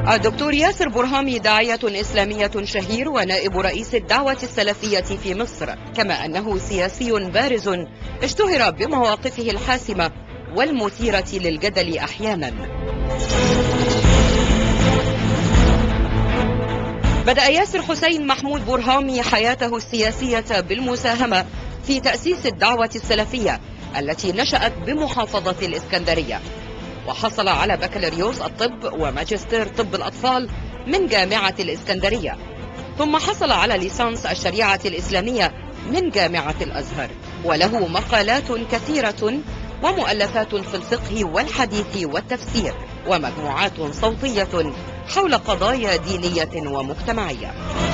الدكتور ياسر برهامي داعية إسلامية شهير ونائب رئيس الدعوة السلفية في مصر كما أنه سياسي بارز اشتهر بمواقفه الحاسمة والمثيرة للجدل أحيانا بدأ ياسر حسين محمود برهامي حياته السياسية بالمساهمة في تأسيس الدعوة السلفية التي نشأت بمحافظة الإسكندرية وحصل على بكالوريوس الطب وماجستير طب الأطفال من جامعة الإسكندرية ثم حصل على ليسانس الشريعة الإسلامية من جامعة الأزهر وله مقالات كثيرة ومؤلفات في الفقه والحديث والتفسير ومجموعات صوتية حول قضايا دينية ومجتمعية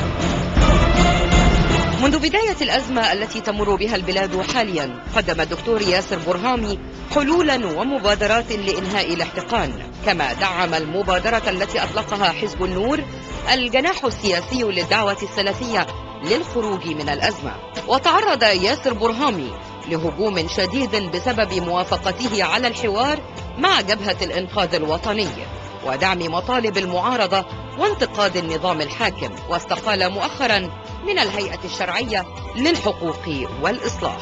منذ بداية الأزمة التي تمر بها البلاد حاليا قدم الدكتور ياسر برهامي حلولا ومبادرات لإنهاء الاحتقان كما دعم المبادرة التي أطلقها حزب النور الجناح السياسي للدعوة السلفية للخروج من الأزمة وتعرض ياسر برهامي لهجوم شديد بسبب موافقته على الحوار مع جبهة الإنقاذ الوطني ودعم مطالب المعارضة وانتقاد النظام الحاكم واستقال مؤخرا من الهيئة الشرعية للحقوق والإصلاح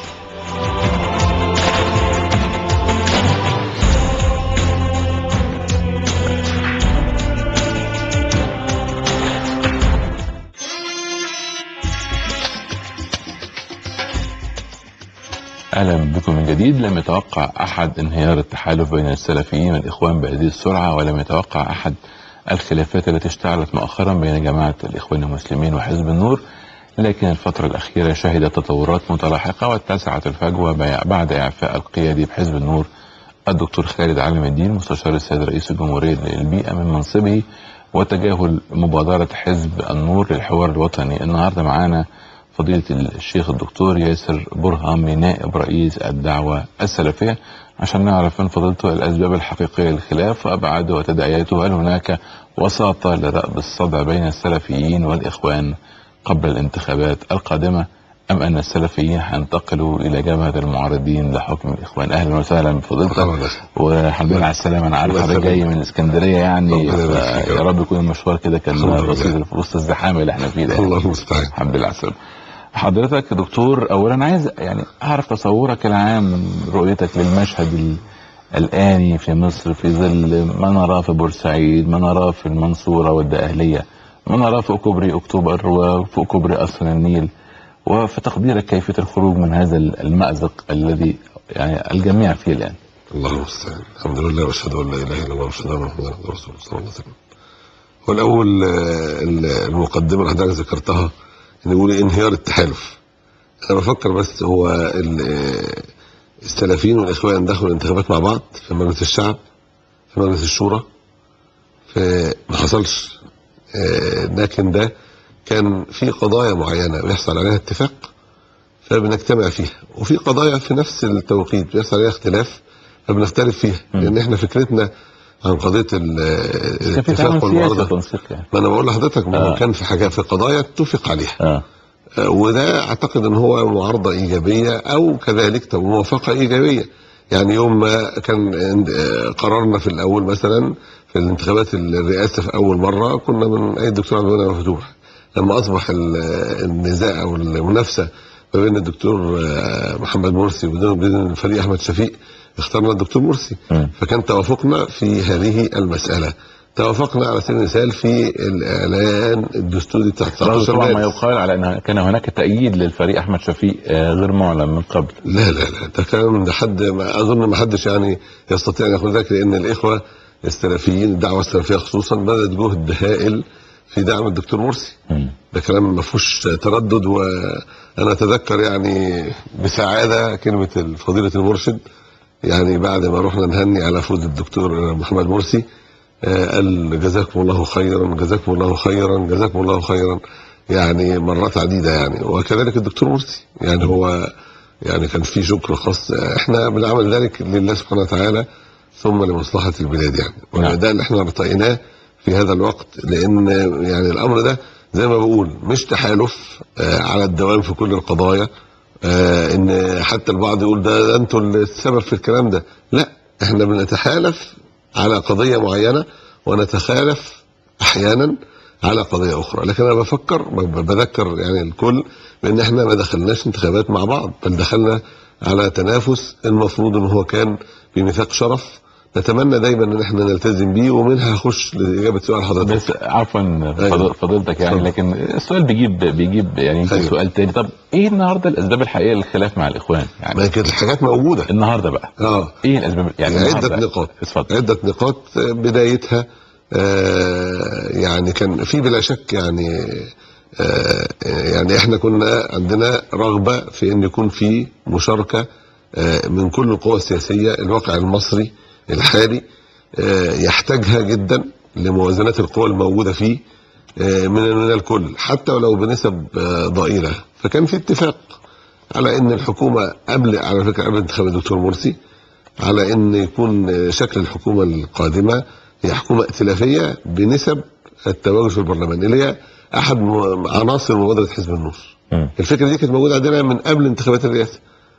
اهلا بكم من جديد لم يتوقع احد انهيار التحالف بين السلفيين والاخوان بهذه السرعه ولم يتوقع احد الخلافات التي اشتعلت مؤخرا بين جماعه الاخوان المسلمين وحزب النور لكن الفترة الأخيرة شهدت تطورات متلاحقة واتسعت الفجوة بعد إعفاء القيادي بحزب النور الدكتور خالد علم الدين مستشار السيد رئيس الجمهورية للبيئة من منصبه وتجاهل مبادرة حزب النور للحوار الوطني النهاردة معانا فضيلة الشيخ الدكتور ياسر برهامي نائب رئيس الدعوة السلفية عشان نعرف من فضيلته الأسباب الحقيقية للخلاف وأبعاده وتداعياته هل هناك وساطة لرأب الصدع بين السلفيين والإخوان قبل الانتخابات القادمة أم أن السلفيين هينتقلوا إلى جبهة المعارضين لحكم الإخوان أهلا وسهلا بفضيلتك والحمد لله على السلامة أنا عارف حضرتك جاي من اسكندرية يعني يا رب يكون المشوار كده كان بسيط في وسط الزحام اللي احنا فيه ده الله المستعان الحمد لله على السلامة حضرتك دكتور اولا عايز يعني اعرف تصورك العام من رؤيتك للمشهد ال- الاني في مصر في ظل ما نراه في بورسعيد ما نراه في المنصوره والدقهليه ما نراه في كوبري اكتوبر وفي كوبري قصر النيل وفي تقديرك كيفيه الخروج من هذا المازق الذي يعني الجميع فيه الان الله المستعان الحمد لله واشهد ان لا اله الا الله واشهد ان محمدا عبده ورسوله صلى الله عليه وسلم والاول آه، المقدمه اللي حضرتك ذكرتها ان يقول انهيار التحالف انا بفكر بس هو ال- آه، السلفيين والاخوان دخلوا الانتخابات مع بعض في مجلس الشعب في مجلس الشورى فما حصلش آه، لكن ده كان في قضايا معينه بيحصل عليها اتفاق فبنجتمع فيها وفي قضايا في نفس التوقيت بيحصل عليها اختلاف فبنختلف فيها م. لان احنا فكرتنا عن قضيه ال- كان في تعاون الاتفاق سياسي والمعارضه وتنسيق يعني ما انا بقول لحضرتك ما هو آه. كان في حاجه في قضايا اتفق عليها اه آه، وده اعتقد ان هو معارضه ايجابيه او كذلك طب موافقه ايجابيه يعني يوم ما كان عند- آه، قررنا في الاول مثلا في الانتخابات الرئاسه في اول مره كنا من اي الدكتور عبد المنعم مفتوح لما اصبح ال- النزاع او المنافسه ما بين الدكتور آه، محمد مرسي وبين الفريق احمد شفيق اخترنا الدكتور مرسي مم. فكان توافقنا في هذه المساله توافقنا على سبيل المثال في الاعلان الدستوري بتاع رغم 19 طبعا ما مارس يقال على ان كان هناك تأييد للفريق احمد شفيق آه، غير معلن من قبل لا لا لا ده كلام ده حد ما اظن ما حدش يعني يستطيع ان يقول ذلك لان الاخوه السلفيين الدعوه السلفيه خصوصا بذلت جهد هائل في دعم الدكتور مرسي مم. ده كلام ما فيهوش تردد وانا اتذكر يعني بسعاده كلمه فضيله المرشد يعني بعد ما رحنا نهني على فوز الدكتور محمد مرسي آه، قال جزاكم الله خيرا جزاكم الله خيرا جزاكم الله خيرا يعني مرات عديده يعني وكذلك الدكتور مرسي يعني هو يعني كان في شكر خاص احنا بنعمل ذلك لله سبحانه وتعالى ثم لمصلحه البلاد يعني نعم. وده اللي احنا ارتقيناه في هذا الوقت لان يعني الامر ده زي ما بقول مش تحالف آه، على الدوام في كل القضايا آه، ان حتى البعض يقول ده, ده انتوا السبب في الكلام ده لا احنا بنتحالف على قضيه معينه ونتخالف احيانا على قضيه اخرى لكن انا بفكر ب- بذكر يعني الكل بان احنا ما دخلناش انتخابات مع بعض بل دخلنا على تنافس المفروض ان هو كان بميثاق شرف نتمنى دايما ان احنا نلتزم بيه ومنها هخش لاجابه سؤال حضرتك بس عفوا أيوة. فضل- فضيلتك يعني اتفضل. لكن السؤال بيجيب بيجيب يعني يمكن أيوة. سؤال تاني طب ايه النهارده الاسباب الحقيقيه للخلاف مع الاخوان ما يعني هي كانت الحاجات موجوده النهارده بقى اه ايه الاسباب يعني عده النهاردة- نقاط اتفضل عده نقاط بدايتها آه يعني كان في بلا شك يعني آه يعني احنا كنا عندنا رغبه في ان يكون في مشاركه آه من كل القوى السياسيه الواقع المصري الحالي آه يحتاجها جدا لموازنات القوى الموجوده فيه آه من من الكل حتى ولو بنسب آه ضئيله فكان في اتفاق على ان الحكومه قبل على فكره قبل انتخاب الدكتور مرسي على ان يكون شكل الحكومه القادمه هي حكومه ائتلافيه بنسب التواجد في البرلمان اللي هي احد م- عناصر مبادره حزب النور. مم. الفكره دي كانت موجوده عندنا من قبل انتخابات الرئاسه.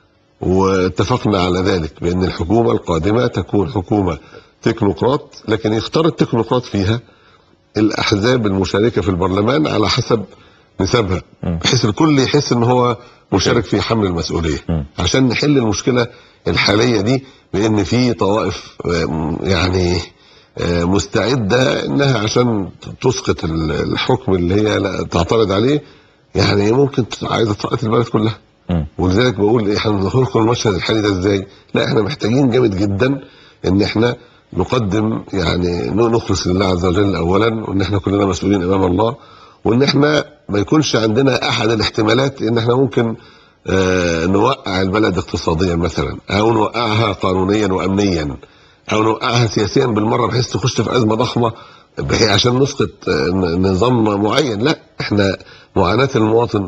واتفقنا على ذلك بان الحكومه القادمه تكون حكومه تكنوقراط لكن يختار التكنوقراط فيها الاحزاب المشاركه في البرلمان على حسب نسبها مم. بحيث الكل يحس ان هو مشارك في حمل المسؤوليه مم. عشان نحل المشكله الحاليه دي بان في طوائف آم، يعني آه، مستعده انها عشان تسقط ال- الحكم اللي هي لا تعترض عليه يعني ممكن ت- عايزه تسقط البلد كلها مم. ولذلك بقول ايه احنا ندخل المشهد الحالي ده ازاي؟ لا احنا محتاجين جامد جدا ان احنا نقدم يعني ن- نخلص لله عز وجل اولا وان احنا كلنا مسؤولين امام الله وان احنا ما يكونش عندنا احد الاحتمالات ان احنا ممكن آه نوقع البلد اقتصاديا مثلا او نوقعها قانونيا وامنيا او نوقعها سياسيا بالمره بحيث تخش في ازمه ضخمه بحيث عشان نسقط آه، ن- نظام معين لا احنا معاناه المواطن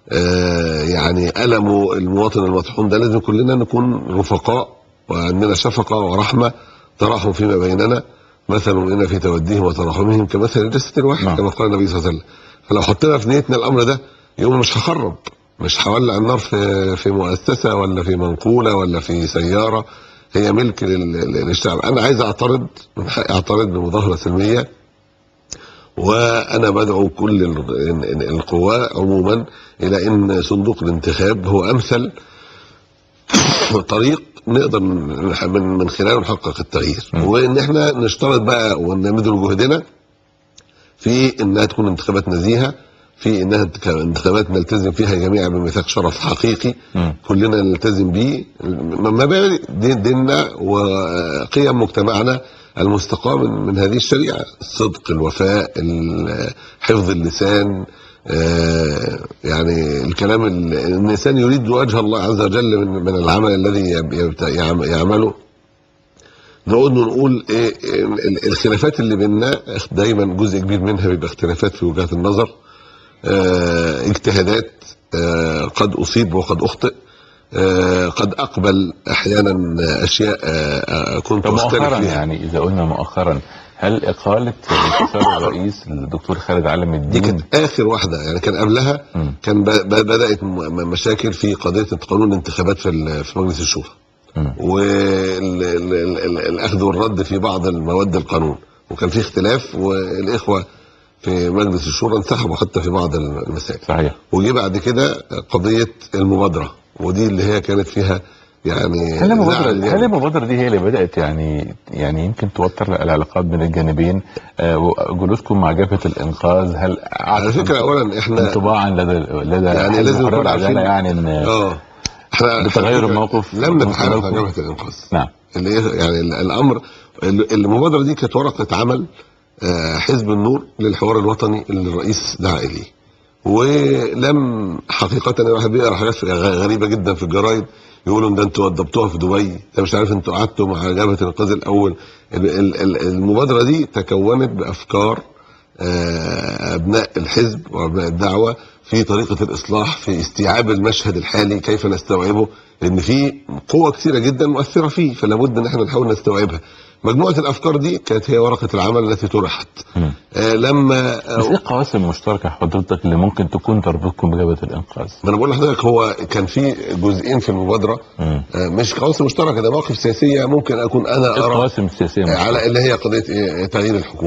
آه، يعني ألمه المواطن المطحون ده لازم كلنا نكون رفقاء وعندنا شفقة ورحمة تراحم فيما بيننا مثل مؤمنين في توديهم وتراحمهم كمثل الجسد الواحد نعم. كما قال النبي صلى الله عليه وسلم فلو حطينا في نيتنا الأمر ده يوم مش هخرب مش هولع النار في في مؤسسة ولا في منقولة ولا في سيارة هي ملك لل- لل- للشعب أنا عايز أعترض من حقي أعترض بمظاهرة سلمية وانا بدعو كل ال- ال- القوى عموما الى ان صندوق الانتخاب هو امثل طريق نقدر من من- من خلاله نحقق التغيير م. وان احنا نشترط بقى ونبذل جهدنا في انها تكون انتخابات نزيهه في انها تك- انتخابات نلتزم فيها جميعا بميثاق شرف حقيقي مم. كلنا نلتزم بيه م- مبادئ دين ديننا وقيم مجتمعنا المستقاة من, من هذه الشريعة الصدق الوفاء ال- حفظ اللسان آه، يعني الكلام ال- الإنسان يريد وجه الله عز وجل من, من العمل الذي يب- يبت- يعم- يعمله نقعد نقول ايه إيه ال- الخلافات اللي بيننا دايما جزء كبير منها بيبقى اختلافات في وجهات النظر آه، اجتهادات آه، قد اصيب وقد اخطئ آه، قد اقبل احيانا اشياء آه، آه، كنت طب اختلف مؤخرا فيها يعني اذا قلنا مؤخرا هل اقاله انتصار الرئيس الدكتور خالد علم دي الدين كانت اخر واحده يعني كان قبلها مم. كان ب- ب- بدات م- م- مشاكل في قضيه قانون الانتخابات في ال- في مجلس الشورى مم. والاخذ والرد في بعض المواد القانون وكان في اختلاف والاخوه في مجلس الشورى انسحبوا حتى في بعض المسائل صحيح وجي بعد كده قضيه المبادره ودي اللي هي كانت فيها يعني هل المبادرة زعل هل يعني. المبادرة دي هي اللي بدأت يعني يعني يمكن توتر العلاقات بين الجانبين آه، وجلوسكم مع جبهة الإنقاذ هل على فكره اولا احنا انطباعا لدى لدى يعني حزب لازم الحرية نكون والعدالة عارفين- يعني ان اه احنا بتغير على فكرة الموقف لم من نتحالف مع خلالكم؟ جبهه الانقاذ نعم اللي هي يعني ال- الامر ال- المبادره دي كانت ورقه عمل آه، حزب النور للحوار الوطني اللي الرئيس دعا اليه ولم حقيقه الواحد بيقرا حاجات غ- غريبه جدا في الجرايد يقولوا ان ده انتوا وضبطوها في دبي ده مش عارف انتوا قعدتوا مع جبهه الانقاذ الاول ال- ال- ال- المبادره دي تكونت بافكار آه، ابناء الحزب وابناء الدعوه في طريقه الاصلاح في استيعاب المشهد الحالي كيف نستوعبه لان في قوه كثيره جدا مؤثره فيه فلا بد ان احنا نحاول نستوعبها مجموعه الافكار دي كانت هي ورقه العمل التي طرحت مم. آه، لما بس ايه آه، القواسم المشتركة حضرتك اللي ممكن تكون تربطكم بجبهة الإنقاذ؟ ما انا بقول لحضرتك هو كان في جزئين في المبادره مم. آه، مش قواسم مشتركه ده مواقف سياسيه ممكن اكون انا ايه ارى القواسم السياسية آه، المشتركة؟ على اللي هي قضيه إيه؟ تغيير الحكومه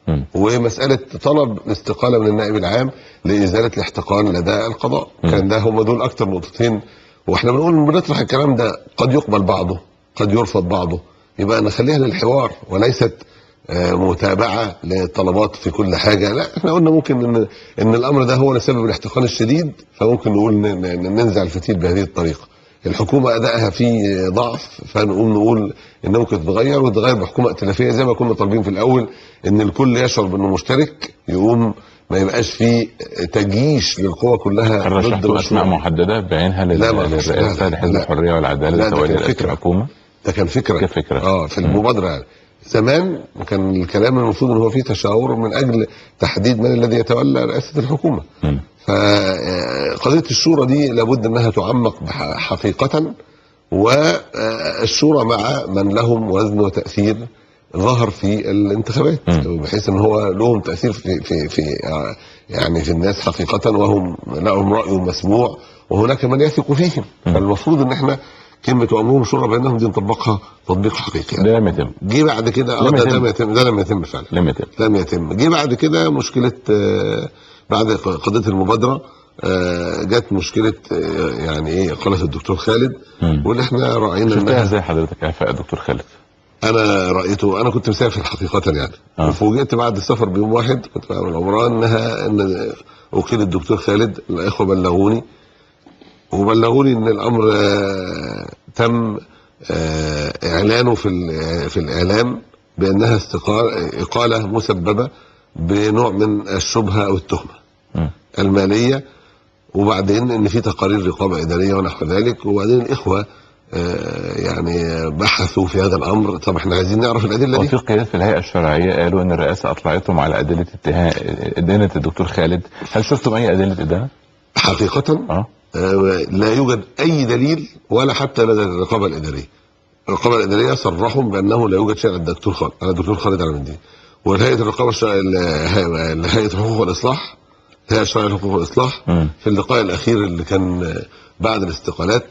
مم. ومساله طلب الاستقاله من النائب العام لازاله الاحتقان لدى القضاء مم. كان ده هم دول اكتر نقطتين واحنا بنقول بنطرح الكلام ده قد يقبل بعضه قد يرفض بعضه يبقى نخليها للحوار وليست آه، متابعه للطلبات في كل حاجه لا احنا قلنا ممكن ان ان الامر ده هو اللي سبب الاحتقان الشديد فممكن نقول ن- ن- ننزع الفتيل بهذه الطريقه الحكومه ادائها فيه ضعف فنقوم نقول ان ممكن تتغير وتتغير بحكومه ائتلافيه زي ما كنا طالبين في الاول ان الكل يشعر بانه مشترك يقوم ما يبقاش فيه تجيش للقوى كلها هل رشحتوا اسماء مشروع. محدده بعينها لل- لا، ما فيش. لا، للرئاسه لا، لحزب لا. الحريه والعداله لا، ده لتولي كان رئاسه فكرة. الحكومه ده كان فكره كفكره اه في مم. المبادره يعني زمان كان الكلام المفروض ان هو فيه تشاور من اجل تحديد من الذي يتولى رئاسه الحكومه مم. فقضيه الشورى دي لابد انها تعمق بح- حقيقه والشورى مع من لهم وزن وتاثير ظهر في الانتخابات مم. بحيث ان هو لهم تاثير في في في آه، يعني في الناس حقيقه وهم لهم راي مسموع وهناك من يثق فيهم مم. فالمفروض ان احنا كلمه وامرهم شورى بينهم دي نطبقها تطبيق حقيقي يعني. ده لم يتم جه بعد كده اه لم ده يتم. لم يتم ده لم يتم فعلا لم يتم لم يتم جه بعد كده مشكله آه، بعد قضيه المبادره آه، جت مشكله آه، يعني ايه قالت الدكتور خالد مم. واللي احنا راينا شفتها انها ازاي حضرتك اعفاء الدكتور خالد انا رايته انا كنت مسافر حقيقه يعني آه. وفوجئت بعد السفر بيوم واحد كنت بعمل العمره انها ان وكيل الدكتور خالد الاخوه بلغوني وبلغوني ان الامر آه، تم آه، اعلانه في ال- في الاعلام بانها استقال- اقاله مسببه بنوع من الشبهه او التهمه مم. الماليه وبعدين ان في تقارير رقابه اداريه ونحو ذلك وبعدين الاخوه آه، يعني بحثوا في هذا الامر طب احنا عايزين نعرف الادله دي وفي قيادات في الهيئه الشرعيه قالوا ان الرئاسه اطلعتهم على ادله اتهام ادانه الدكتور خالد هل شفتم اي ادله ادانه؟ حقيقه اه آه، لا يوجد اي دليل ولا حتى لدى الرقابه الاداريه. الرقابه الاداريه صرحوا بانه لا يوجد شيء على الدكتور خالد على الدكتور خالد على الدين. والهيئه الرقابه الشرعيه ال- هيئه الحقوق والاصلاح الهيئه الشرعيه للحقوق والاصلاح مم. في اللقاء الاخير اللي كان آه، بعد الاستقالات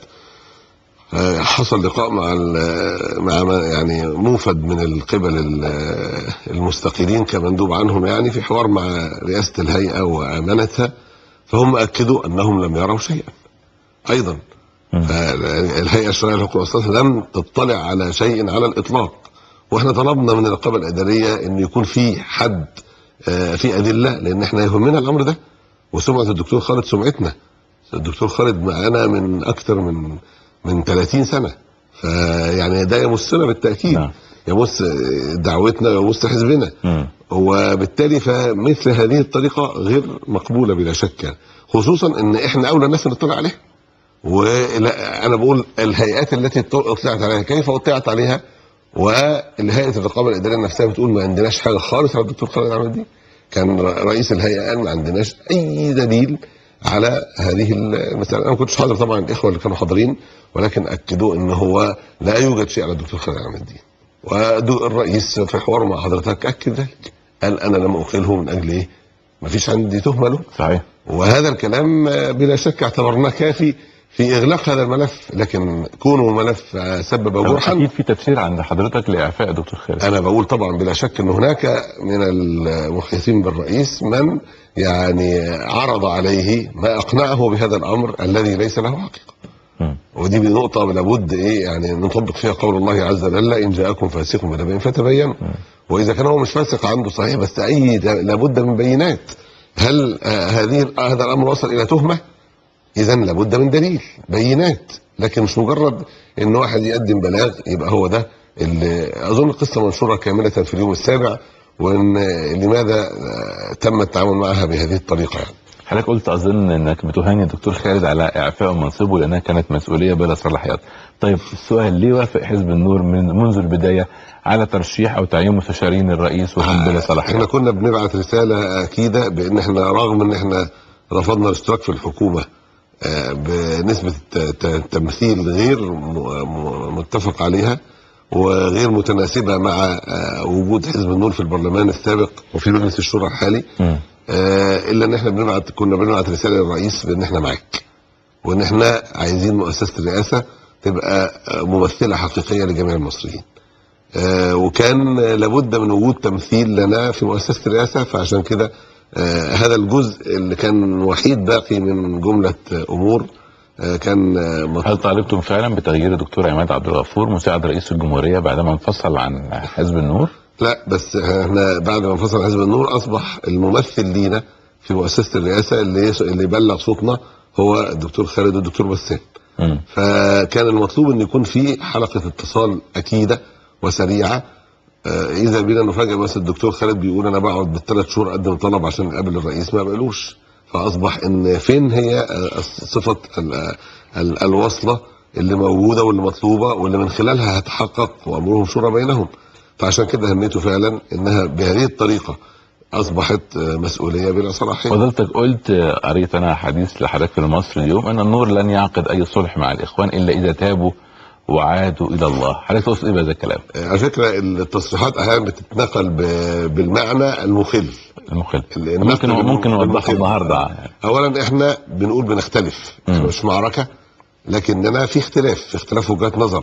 آه، حصل لقاء مع ال- مع ما- يعني موفد من القبل ال- المستقيلين كمندوب عنهم يعني في حوار مع رئاسه الهيئه وامانتها فهم اكدوا انهم لم يروا شيئا ايضا مم. الهيئه الشرعيه للحقوق والاصلاح لم تطلع على شيء على الاطلاق واحنا طلبنا من الرقابه الاداريه ان يكون في حد آه، في ادله لان احنا يهمنا الامر ده وسمعه الدكتور خالد سمعتنا الدكتور خالد معانا من اكثر من من 30 سنه فيعني ده يمسنا بالتاكيد نعم. يمس دعوتنا ويمس حزبنا مم. وبالتالي فمثل هذه الطريقه غير مقبوله بلا شك يعني. خصوصا ان احنا اولى الناس نطلع عليها ولا انا بقول الهيئات التي اطلعت عليها كيف اطلعت عليها والهيئه الرقابه الاداريه نفسها بتقول ما عندناش حاجه خالص على الدكتور خالد عماد دي كان رئيس الهيئه قال ما عندناش اي دليل على هذه المساله انا ما كنتش حاضر طبعا الاخوه اللي كانوا حاضرين ولكن اكدوا ان هو لا يوجد شيء على الدكتور خالد عماد الدين والرئيس في حواره مع حضرتك اكد ذلك قال انا لم اقله من اجل ايه ما فيش عندي تهمه له صحيح وهذا الكلام آه، بلا شك اعتبرناه كافي في اغلاق هذا الملف لكن كونه الملف آه، سبب جرحا اكيد في تفسير عند حضرتك لاعفاء الدكتور خالد انا بقول طبعا بلا شك ان هناك من المحيطين بالرئيس من يعني عرض عليه ما اقنعه بهذا الامر الذي ليس له حقيقه مم. ودي نقطة لابد ايه يعني نطبق فيها قول الله عز وجل ان جاءكم فاسق بنبأ فتبينوا واذا كان هو مش فاسق عنده صحيح بس اي لابد من بينات هل آه هذه هذا الامر وصل الى تهمه؟ اذا لابد من دليل بينات لكن مش مجرد ان واحد يقدم بلاغ يبقى هو ده اللي اظن القصه منشوره كامله في اليوم السابع وان لماذا آه، تم التعامل معها بهذه الطريقه يعني حضرتك قلت اظن انك بتهاني الدكتور خالد على اعفاء منصبه لانها كانت مسؤوليه بلا صلاحيات. طيب السؤال ليه وافق حزب النور من منذ البدايه على ترشيح او تعيين مستشارين الرئيس وهم بلا احنا صلاحيات؟ كنا بنبعت رساله اكيده بان احنا رغم ان احنا رفضنا الاشتراك في الحكومه آه، بنسبه الت- الت- التمثيل غير م- م- متفق عليها وغير متناسبه مع آه، وجود حزب النور في البرلمان السابق وفي مجلس الشورى الحالي مم. آه، الا ان احنا بنبعت كنا بنبعت رساله للرئيس بان احنا معاك وان احنا عايزين مؤسسه الرئاسه تبقى آه، ممثله حقيقيه لجميع المصريين آه، وكان لابد من وجود تمثيل لنا في مؤسسه الرئاسه فعشان كده آه، هذا الجزء اللي كان وحيد باقي من جمله امور آه، كان آه، مطلوب هل طالبتم فعلا بتغيير الدكتور عماد عبد الغفور مساعد رئيس الجمهوريه بعدما انفصل عن حزب النور؟ لا بس احنا بعد ما انفصل حزب النور اصبح الممثل لينا في مؤسسه الرئاسه اللي اللي بلغ صوتنا هو الدكتور خالد والدكتور بسام مم. فكان المطلوب ان يكون في حلقه اتصال اكيده وسريعه آه، اذا بينا نفاجئ بس الدكتور خالد بيقول انا بقعد بالثلاث شهور اقدم طلب عشان اقابل الرئيس ما بقالوش فاصبح ان فين هي آه، صفه ال- ال- الوصله اللي موجوده واللي مطلوبه واللي من خلالها هتحقق وامرهم شورى بينهم فعشان كده هميته فعلا انها بهذه الطريقه اصبحت آه، مسؤوليه بلا صلاحيه فضلتك قلت آه، قريت انا حديث لحضرتك في المصري اليوم ان النور لن يعقد اي صلح مع الاخوان الا اذا تابوا وعادوا الى الله حضرتك تقصد ايه بهذا الكلام على فكره التصريحات احيانا بتتنقل ب- بالمعنى المخل المخل النقل ممكن بالم- ممكن نوضحها بالمخل. النهارده يعني. اولا احنا بنقول بنختلف مم. احنا مش معركه لكننا في اختلاف في اختلاف وجهات نظر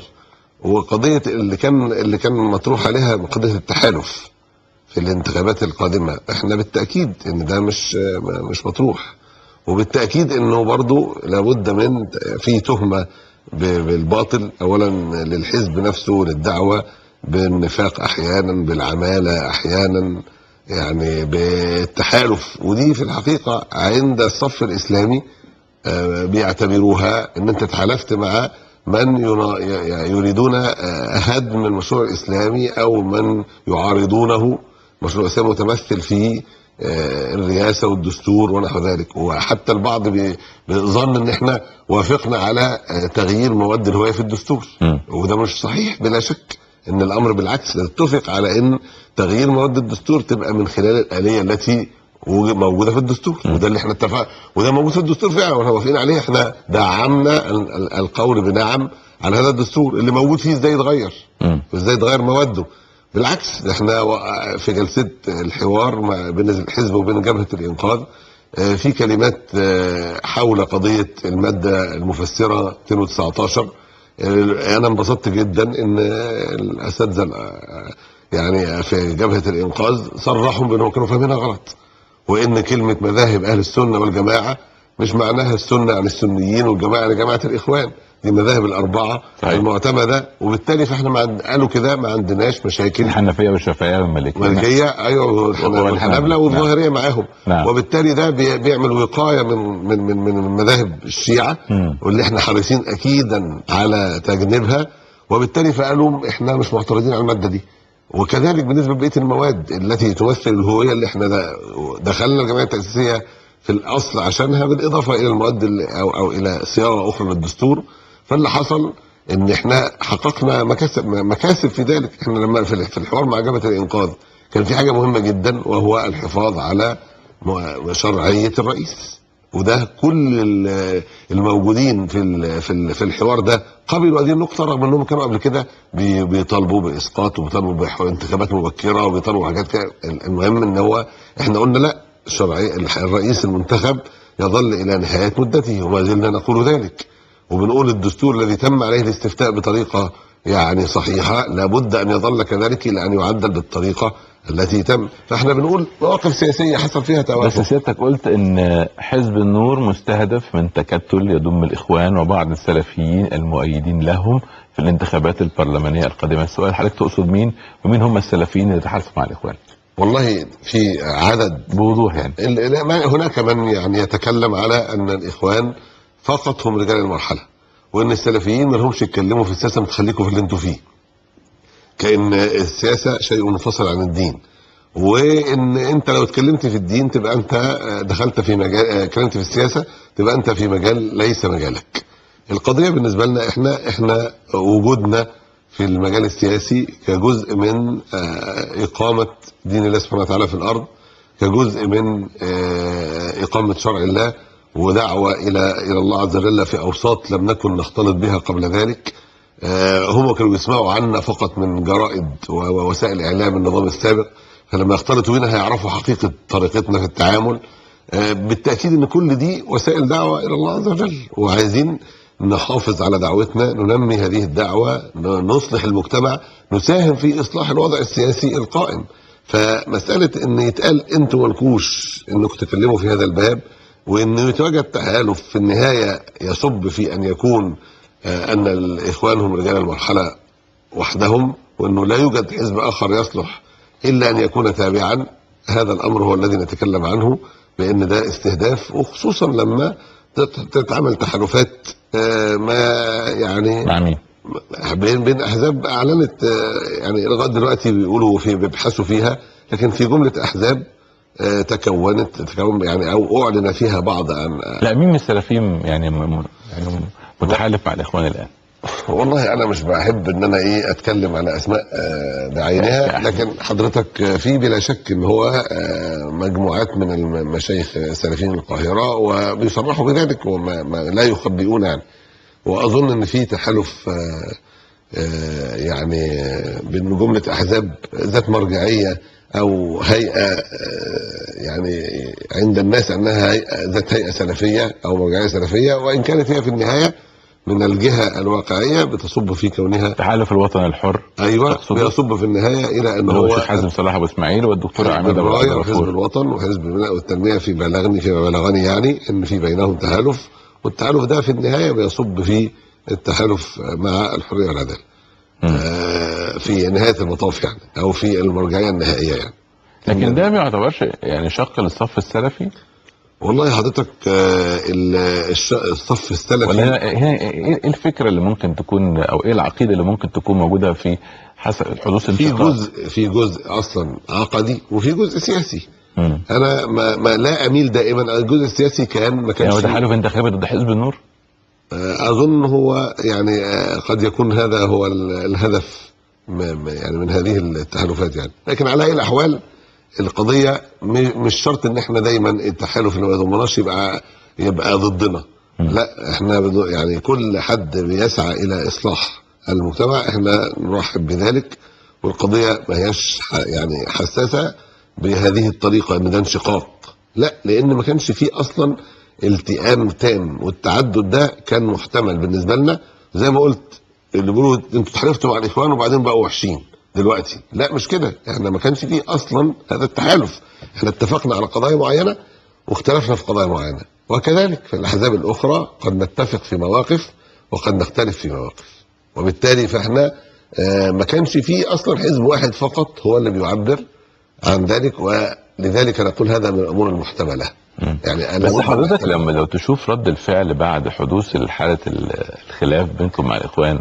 وقضيه اللي كان اللي كان مطروح عليها قضيه التحالف في الانتخابات القادمه احنا بالتاكيد ان ده مش مش مطروح وبالتاكيد انه برضو لابد من في تهمه ب- بالباطل اولا للحزب نفسه للدعوه بالنفاق احيانا بالعماله احيانا يعني بالتحالف ودي في الحقيقه عند الصف الاسلامي آه، بيعتبروها ان انت تحالفت مع من ينا- ي- يريدون آه، هدم المشروع الاسلامي او من يعارضونه مشروع الاسلامي متمثل في آه، الرئاسه والدستور ونحو ذلك وحتى البعض بي- بيظن ان احنا وافقنا على آه، تغيير مواد الهويه في الدستور مم. وده مش صحيح بلا شك ان الامر بالعكس نتفق على ان تغيير مواد الدستور تبقى من خلال الاليه التي وج- موجوده في الدستور م. وده اللي احنا اتفقنا وده موجود في الدستور فعلا واحنا موافقين عليه احنا دعمنا ال- ال- القول بنعم على هذا الدستور اللي موجود فيه ازاي يتغير مم. وازاي يتغير مواده بالعكس ده احنا و- في جلسه الحوار مع بين الحزب وبين جبهه الانقاذ آه، في كلمات آه، حول قضيه الماده المفسره 219 آه، انا انبسطت جدا ان الاساتذه آه، يعني في جبهه الانقاذ صرحوا بانهم كانوا فاهمينها غلط وان كلمه مذاهب اهل السنه والجماعه مش معناها السنه عن السنيين والجماعه عن جماعه الاخوان دي مذاهب الاربعه صحيح. المعتمده وبالتالي فاحنا ما عند... قالوا كده ما عندناش مشاكل الحنفيه والشافعيه والمالكيه مالكيه ايوه والحنابلة. والحنابله والظاهريه معاهم نعم. وبالتالي ده بي- بيعمل وقايه من من من من مذاهب الشيعه مم. واللي احنا حريصين اكيدا على تجنيبها وبالتالي فقالوا احنا مش معترضين على الماده دي وكذلك بالنسبه لبقيه المواد التي تمثل الهويه اللي احنا د- دخلنا الجمعيه التاسيسيه في الاصل عشانها بالاضافه الى المواد اللي او او الى صياغه اخرى للدستور فاللي حصل ان احنا حققنا مكاسب مكاسب في ذلك احنا لما في في الحوار مع جبهه الانقاذ كان في حاجه مهمه جدا وهو الحفاظ على م- شرعيه الرئيس وده كل ال- الموجودين في ال- في ال- في الحوار ده قبلوا هذه النقطه رغم انهم كانوا قبل كده بي- بيطالبوا باسقاط وبيطالبوا بانتخابات مبكره وبيطالبوا حاجات كده المهم ان هو احنا قلنا لا الشرعيه الرئيس المنتخب يظل الى نهايه مدته وما زلنا نقول ذلك وبنقول الدستور الذي تم عليه الاستفتاء بطريقه يعني صحيحه لابد ان يظل كذلك الى ان يعدل بالطريقه التي تم فاحنا بنقول مواقف سياسيه حصل فيها بس توافق سيادتك قلت ان حزب النور مستهدف من تكتل يضم الاخوان وبعض السلفيين المؤيدين لهم في الانتخابات البرلمانيه القادمه السؤال حضرتك تقصد مين ومين هم السلفيين اللي تحالفوا مع الاخوان والله في عدد بوضوح يعني ال- ال- ما- هناك من يعني يتكلم على ان الاخوان فقط هم رجال المرحله وان السلفيين ما لهمش يتكلموا في السياسه ما تخليكم في اللي انتوا فيه كان السياسه شيء منفصل عن الدين وان انت لو اتكلمت في الدين تبقى انت دخلت في مجال اتكلمت في السياسه تبقى انت في مجال ليس مجالك القضيه بالنسبه لنا احنا احنا وجودنا في المجال السياسي كجزء من آه، اقامه دين الله سبحانه وتعالى في الارض كجزء من آه، اقامه شرع الله ودعوه الى الى الله عز وجل في اوساط لم نكن نختلط بها قبل ذلك آه، هم كانوا بيسمعوا عنا فقط من جرائد و- ووسائل اعلام النظام السابق فلما يختلطوا بينا هيعرفوا حقيقه طريقتنا في التعامل آه، بالتاكيد ان كل دي وسائل دعوه الى الله عز وجل وعايزين نحافظ على دعوتنا ننمي هذه الدعوة ن- نصلح المجتمع نساهم في إصلاح الوضع السياسي القائم فمسألة إن يتقال أنتوا مالكوش إنكم تتكلموا في هذا الباب وإنه يتواجد تحالف في النهاية يصب في أن يكون آه، أن الإخوان هم رجال المرحلة وحدهم وأنه لا يوجد حزب آخر يصلح إلا أن يكون تابعا هذا الأمر هو الذي نتكلم عنه بأن ده استهداف وخصوصا لما تت- تتعمل تحالفات آه، ما يعني مع مين؟ بين بين احزاب اعلنت آه، يعني لغايه دلوقتي بيقولوا في بيبحثوا فيها لكن في جمله احزاب آه، تكونت تكون يعني او اعلن فيها بعض عن لا مين من السلفيين يعني م- م- يعني متحالف مع الاخوان الان؟ والله انا مش بحب ان انا ايه اتكلم على اسماء آه، بعينها لكن حضرتك آه، في بلا شك ان هو آه، مجموعات من المشايخ السلفيين القاهره وبيصرحوا بذلك وما ما لا يخبئون يعني واظن ان في تحالف آه، آه، يعني آه، بين جمله احزاب ذات مرجعيه او هيئه آه، يعني عند الناس انها هيئه ذات هيئه سلفيه او مرجعيه سلفيه وان كانت هي في النهايه من الجهه الواقعيه بتصب في كونها تحالف الوطن الحر ايوه تقصد؟ بيصب في النهايه الى ان اللي هو هو الشيخ حازم صلاح ابو اسماعيل والدكتور حزب عماد ابو الرايه عبد وحزب الغفور الوطن وحزب البناء والتنميه في بلغني فيما بلغني يعني ان في بينهم تحالف والتحالف ده في النهايه بيصب في التحالف مع الحريه والعداله مم. آه، في نهايه المطاف يعني او في المرجعيه النهائيه يعني لكن ده ما يعتبرش يعني شق للصف السلفي والله حضرتك آه، ال- الش- الصف السلفي ولا هنا هنا ايه إيه الفكره اللي ممكن تكون او ايه العقيده اللي ممكن تكون موجوده في حسب حدوث في انشقاق جزء في جزء اصلا عقدي وفي جزء سياسي مم. انا ما, ما لا اميل دائما الجزء السياسي كان ما يعني كانش هو تحالف انتخابي ضد حزب النور آه، اظن هو يعني آه، قد يكون هذا هو ال- الهدف م- م- يعني من هذه التحالفات يعني لكن على اي الاحوال القضيه م- مش شرط ان احنا دايما التحالف اللي ما يضمناش يبقى يبقى ضدنا مم. لا احنا بض- يعني كل حد بيسعى الى اصلاح المجتمع احنا نرحب بذلك والقضيه ما هياش ح- يعني حساسه بهذه الطريقه ان ده انشقاق لا لان ما كانش فيه اصلا التئام تام والتعدد ده كان محتمل بالنسبه لنا زي ما قلت اللي بيقولوا انتوا اتحالفتوا مع الاخوان وبعدين بقوا وحشين دلوقتي لا مش كده احنا ما كانش فيه اصلا هذا التحالف احنا اتفقنا على قضايا معينه واختلفنا في قضايا معينه وكذلك في الاحزاب الاخرى قد نتفق في مواقف وقد نختلف في مواقف وبالتالي فاحنا آه، ما كانش فيه اصلا حزب واحد فقط هو اللي بيعبر عن ذلك ولذلك نقول هذا من الامور المحتمله مم. يعني انا بس أقول حضرتك محتمل. لما لو تشوف رد الفعل بعد حدوث حالة الخلاف بينكم مع الإخوان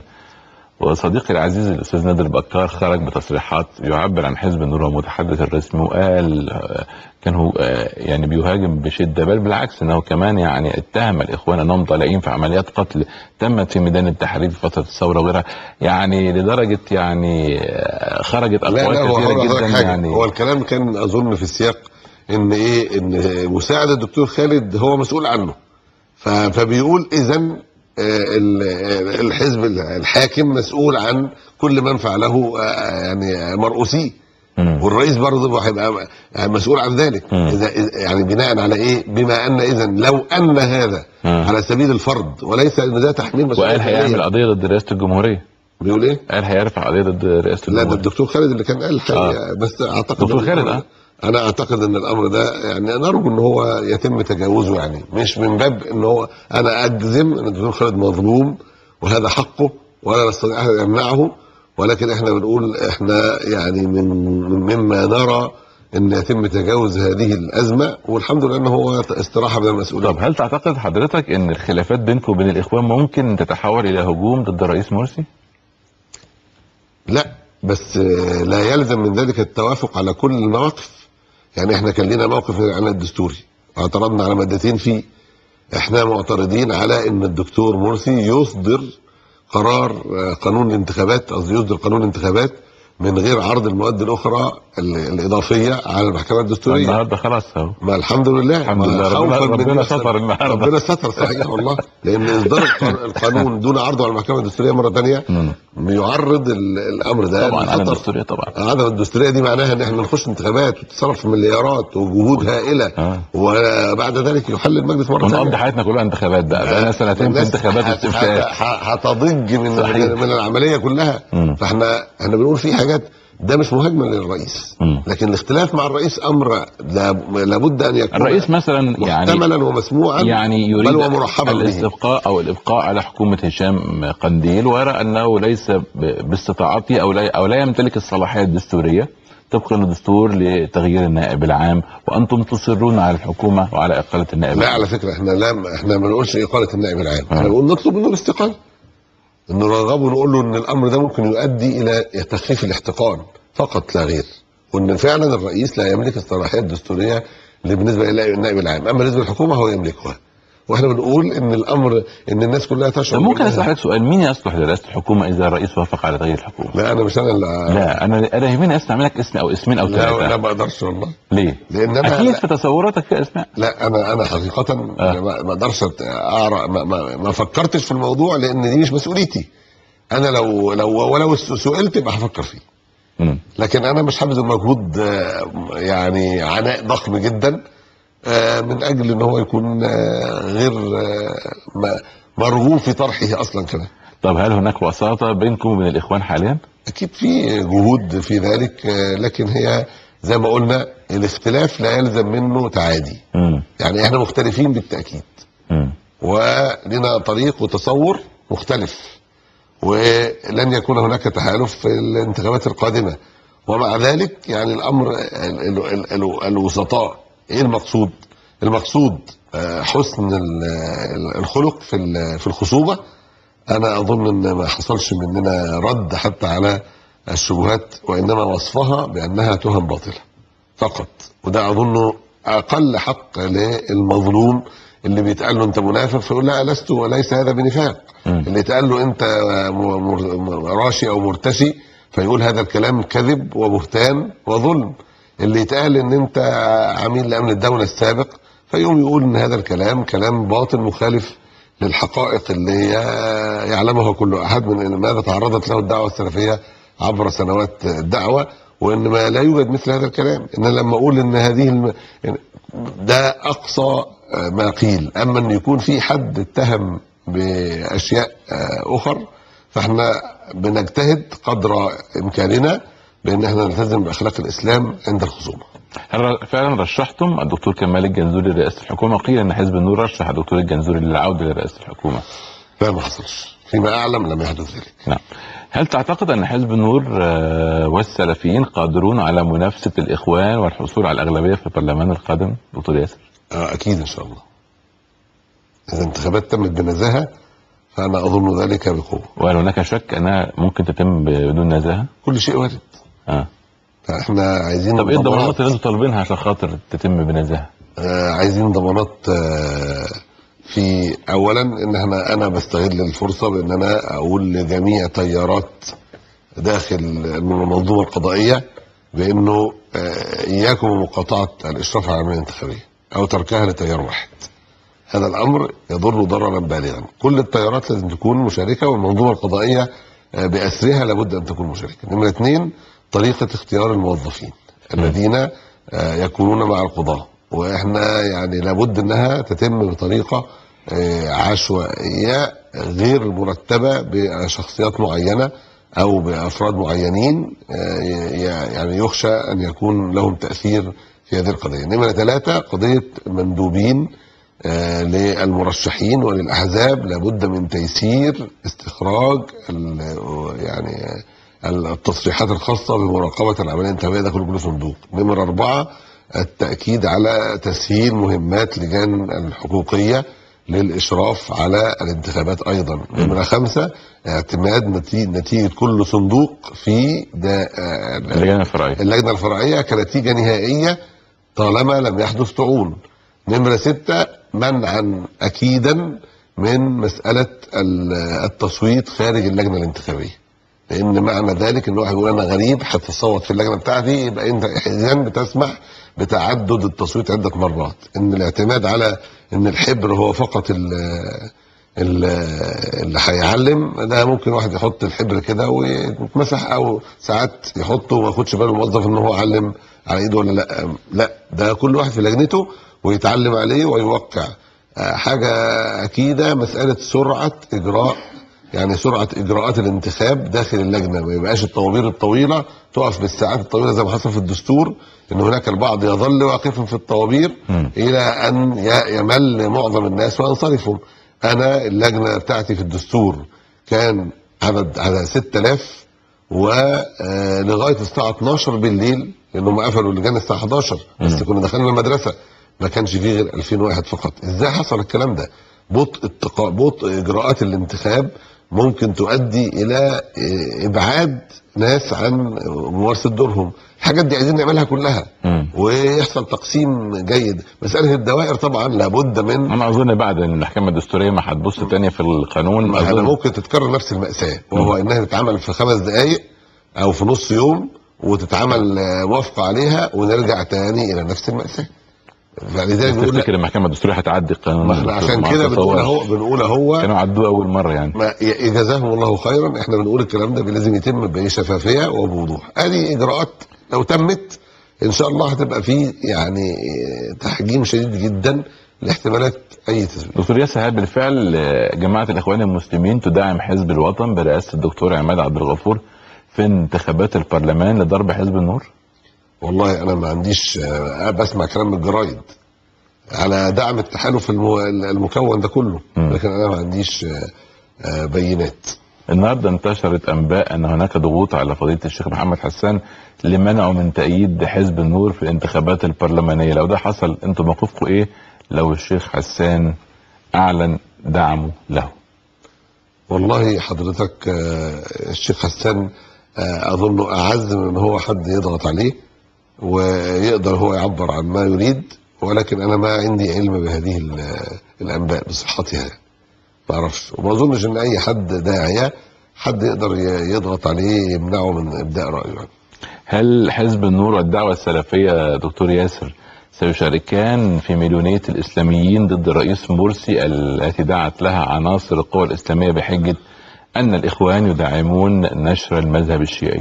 وصديقي العزيز الأستاذ نادر بكار خرج بتصريحات يعبر عن حزب النور المتحدث الرسمي وقال آه، كان هو آه، يعني بيهاجم بشدة بل بالعكس أنه كمان يعني اتهم الإخوان أنهم طالعين في عمليات قتل تمت في ميدان التحرير في فترة الثورة وغيرها يعني لدرجة يعني آه، خرجت لا أقوال لا هو كثيرة هقول لحضرتك جدا حاجه يعني هو الكلام كان اظن في السياق ان ايه ان مساعد الدكتور خالد هو مسؤول عنه ف- فبيقول اذا الحزب الحاكم مسؤول عن كل من فعله آه، يعني مرؤوسيه مم. والرئيس برضه هيبقى مسؤول عن ذلك مم. اذا إذا- يعني بناء على ايه بما ان اذا لو ان هذا مم. على سبيل الفرض وليس ان ده تحميل مسؤوليه وقال هيعمل فعلية. قضية ضد رئاسة الجمهورية بيقول ايه قال هيرفع قضية ضد رئاسة لا ده الجمهورية الدكتور خالد اللي كان قال الحقيقه بس اعتقد دكتور إن خالد، الأمر آه. ده- انا اعتقد ان الامر ده يعني نرجو ان هو يتم تجاوزه يعني مش من باب ان هو انا اجزم ان الدكتور خالد مظلوم وهذا حقه ولا نستطيع ان نمنعه ولكن احنا بنقول احنا يعني من من- مما نرى ان يتم تجاوز هذه الازمه والحمد لله ان هو استراحه من المسؤوليه طب هل تعتقد حضرتك ان الخلافات بينكم وبين الاخوان ممكن تتحول الى هجوم ضد الرئيس مرسي؟ لا بس آه، لا يلزم من ذلك التوافق على كل المواقف يعني احنا كان لنا موقف عن الدستوري واعترضنا على مادتين فيه احنا معترضين على ان الدكتور مرسي يصدر قرار آه، قانون الانتخابات قصدي يصدر قانون الانتخابات من غير عرض المواد الاخرى ال- الاضافيه على المحكمه الدستوريه النهارده خلاص اهو ما الحمد لله الحمد ما لله ربنا, خوفاً من ربنا نفس- ستر النهارده ربنا ستر صحيح والله لان اصدار الق- القانون دون عرضه على المحكمه الدستوريه مره ثانيه مم. بيعرض ال- الامر ده طبعا على لخطر. الدستوريه طبعا عدم الدستوريه دي معناها ان احنا نخش انتخابات وتصرف في مليارات وجهود هائله اه وبعد ذلك يحل المجلس مره ونقضي ثانيه حياتنا كلها انتخابات بقى بقى سنتين في الناس انتخابات هت- واستفتاءات هت- هتضج من صحيح. من من العمليه كلها مم. فاحنا احنا بنقول في حاجات ده مش مهاجما للرئيس مم. لكن الاختلاف مع الرئيس امر لا- لابد ان يكون الرئيس مثلا يعني محتملا ومسموعا يعني يريد بل ومرحبا به الاستبقاء او الابقاء على حكومه هشام قنديل ويرى انه ليس ب- باستطاعته او لا او لا يمتلك الصلاحيه الدستوريه طبقا للدستور لتغيير النائب العام وانتم تصرون على الحكومه وعلى اقاله النائب لا العام على فكره احنا لا احنا ما بنقولش اقاله النائب العام آه. احنا بنقول نطلب منه الاستقاله نرغبه ونقول له ان الامر ده ممكن يؤدي الى تخفيف الاحتقان فقط لا غير وان فعلا الرئيس لا يملك الصلاحيه الدستوريه اللي بالنسبه الى النائب العام اما بالنسبه للحكومه هو يملكها واحنا بنقول ان الامر ان الناس كلها تشعر طب ممكن إنها- اسالك سؤال مين يصلح لرئاسه الحكومه اذا الرئيس وافق على تغيير الحكومه؟ لا انا مش انا اللي لا انا انا يهمني اسمع منك اسم او اسمين او لا, لا ثلاثه ما اقدرش والله ليه؟ لان انا اكيد لا, في تصوراتك في اسماء لا انا انا حقيقه آه. ما ما اقدرش أت- اعرف ما, ما, ما فكرتش في الموضوع لان دي مش مسؤوليتي انا لو لو ولو سئلت يبقى هفكر فيه مم. لكن انا مش هبذل مجهود آه، يعني عناء ضخم جدا آه، من اجل ان هو يكون آه، غير آه، م- مرغوب في طرحه اصلا كده طب هل هناك وساطه بينكم وبين الاخوان حاليا؟ اكيد في جهود في ذلك آه، لكن هي زي ما قلنا الاختلاف لا يلزم منه تعادي مم. يعني احنا مختلفين بالتاكيد مم. ولنا طريق وتصور مختلف ولن يكون هناك تحالف في الانتخابات القادمه ومع ذلك يعني الامر ال- ال- ال- ال- الوسطاء ايه المقصود؟ المقصود آه، حسن ال- ال- الخلق في ال- في الخصوبه انا اظن ان ما حصلش مننا رد حتى على الشبهات وانما وصفها بانها تهم باطله فقط وده اظنه اقل حق للمظلوم اللي بيتقال له انت منافق فيقول لا لست وليس هذا بنفاق مم. اللي يتقال له انت م- مر- راشي او مرتشي فيقول هذا الكلام كذب وبهتان وظلم اللي يتقال ان انت عميل لامن الدوله السابق فيقوم يقول ان هذا الكلام كلام باطل مخالف للحقائق اللي هي يعلمها كل احد من ماذا تعرضت له الدعوه السلفيه عبر سنوات الدعوه وان ما لا يوجد مثل هذا الكلام ان لما اقول ان هذه الم... ده اقصى ما قيل اما ان يكون في حد اتهم باشياء اخر فاحنا بنجتهد قدر امكاننا بان احنا نلتزم باخلاق الاسلام عند الخصومه هل فعلا رشحتم الدكتور كمال الجنزوري لرئاسه الحكومه قيل ان حزب النور رشح الدكتور الجنزوري للعوده لرئاسه الحكومه لا ما حصلش فيما اعلم لم يحدث ذلك نعم هل تعتقد ان حزب النور آه، والسلفيين قادرون على منافسه الاخوان والحصول على الاغلبيه في البرلمان القادم دكتور ياسر آه، اكيد ان شاء الله اذا انتخابات تمت بنزاهه فانا اظن ذلك بقوه وهل هناك شك انها ممكن تتم بدون نزاهه؟ كل شيء وارد اه فاحنا عايزين طب ايه الضمانات اللي ضمانات انتم طالبينها عشان خاطر تتم بنزاهه؟ آه عايزين ضمانات آه في اولا ان احنا انا بستغل الفرصه بان انا اقول لجميع تيارات داخل المنظومه القضائيه بانه آه اياكم ومقاطعه الاشراف على العمليه الانتخابيه او تركها لتيار واحد هذا الامر يضر ضررا بالغا كل التيارات لازم تكون مشاركه والمنظومه القضائيه آه، باسرها لابد ان تكون مشاركه نمره اثنين طريقه اختيار الموظفين الذين آه، يكونون مع القضاه واحنا يعني لابد انها تتم بطريقه آه، عشوائيه غير مرتبه بشخصيات معينه او بافراد معينين آه، ي- يعني يخشى ان يكون لهم تاثير في هذه القضيه. نمره ثلاثه قضيه مندوبين آه، للمرشحين وللاحزاب لابد من تيسير استخراج ال- يعني آه، التصريحات الخاصه بمراقبه العمليه الانتخابيه داخل كل صندوق. نمره اربعه التاكيد على تسهيل مهمات لجان الحقوقيه للاشراف على الانتخابات ايضا. نمره خمسه اعتماد نتيجه نتيجه كل صندوق في دا آه، اللجنه الفرعيه اللجنه الفرعيه كنتيجه نهائيه طالما لم يحدث طعون. نمره سته منعا اكيدا من مساله ال- التصويت خارج اللجنه الانتخابيه. لان معنى ذلك ان واحد يقول انا غريب هتصوت في اللجنه بتاعتي يبقى انت اذا بتسمح بتعدد التصويت عده مرات ان الاعتماد على ان الحبر هو فقط ال ال- اللي هيعلم ده ممكن واحد يحط الحبر كده ويتمسح او ساعات يحطه وما ياخدش باله الموظف ان هو علم على ايده ولا لا لا ده كل واحد في لجنته ويتعلم عليه ويوقع آه، حاجه اكيده مساله سرعه اجراء يعني سرعه اجراءات الانتخاب داخل اللجنه ما يبقاش الطوابير الطويله تقف بالساعات الطويله زي ما حصل في الدستور ان هناك البعض يظل واقفا في الطوابير مم. الى ان ي- يمل معظم الناس وينصرفوا انا اللجنه بتاعتي في الدستور كان عدد على 6000 ولغايه الساعه 12 بالليل لانهم قفلوا اللجان الساعه 11 بس مم. كنا دخلنا المدرسه ما كانش فيه غير 2000 واحد فقط ازاي حصل الكلام ده بطء التقا... بطء اجراءات الانتخاب ممكن تؤدي الى إيه، ابعاد ناس عن ممارسه دورهم الحاجات دي عايزين نعملها كلها مم. ويحصل تقسيم جيد مساله الدوائر طبعا لابد من انا اظن بعد المحكمه الدستوريه ما هتبص تاني في القانون ما أنا اظن ممكن تتكرر نفس المأساة وهو انها تتعمل في خمس دقائق او في نص يوم وتتعمل آه، موافقة عليها ونرجع تاني الى نفس المأساة فلذلك بنقول تفتكر المحكمه الدستوريه هتعدي القانون ما احنا عشان ما كده بنقول أتصورش. اهو بنقول اهو كانوا عدوه اول مره يعني ما ي- جزاهم الله خيرا احنا بنقول الكلام ده لازم يتم بشفافيه وبوضوح ادي اجراءات لو تمت ان شاء الله هتبقى فيه يعني آه، تحجيم شديد جدا لاحتمالات اي تزوير دكتور ياسر هل بالفعل آه، جماعه الاخوان المسلمين تدعم حزب الوطن برئاسه الدكتور عماد عبد الغفور في انتخابات البرلمان لضرب حزب النور؟ والله انا ما عنديش آه، بسمع كلام من الجرايد على دعم التحالف المو- المكون ده كله مم. لكن انا ما عنديش آه، آه، بينات النهارده انتشرت انباء ان هناك ضغوط على فضيله الشيخ محمد حسان لمنعه من تأييد حزب النور في الانتخابات البرلمانيه، لو ده حصل انتم موقفكم ايه لو الشيخ حسان اعلن دعمه له؟ والله حضرتك آه، الشيخ حسان آه، اظنه اعز من ان هو حد يضغط عليه ويقدر هو يعبر عن ما يريد ولكن انا ما عندي علم بهذه ال- الانباء بصحتها ما اعرفش وما اظنش ان اي حد داعيه حد يقدر ي- يضغط عليه يمنعه من ابداء رايه يعني. هل حزب النور والدعوه السلفيه دكتور ياسر سيشاركان في مليونيه الاسلاميين ضد الرئيس مرسي التي دعت لها عناصر القوى الاسلاميه بحجه ان الاخوان يدعمون نشر المذهب الشيعي؟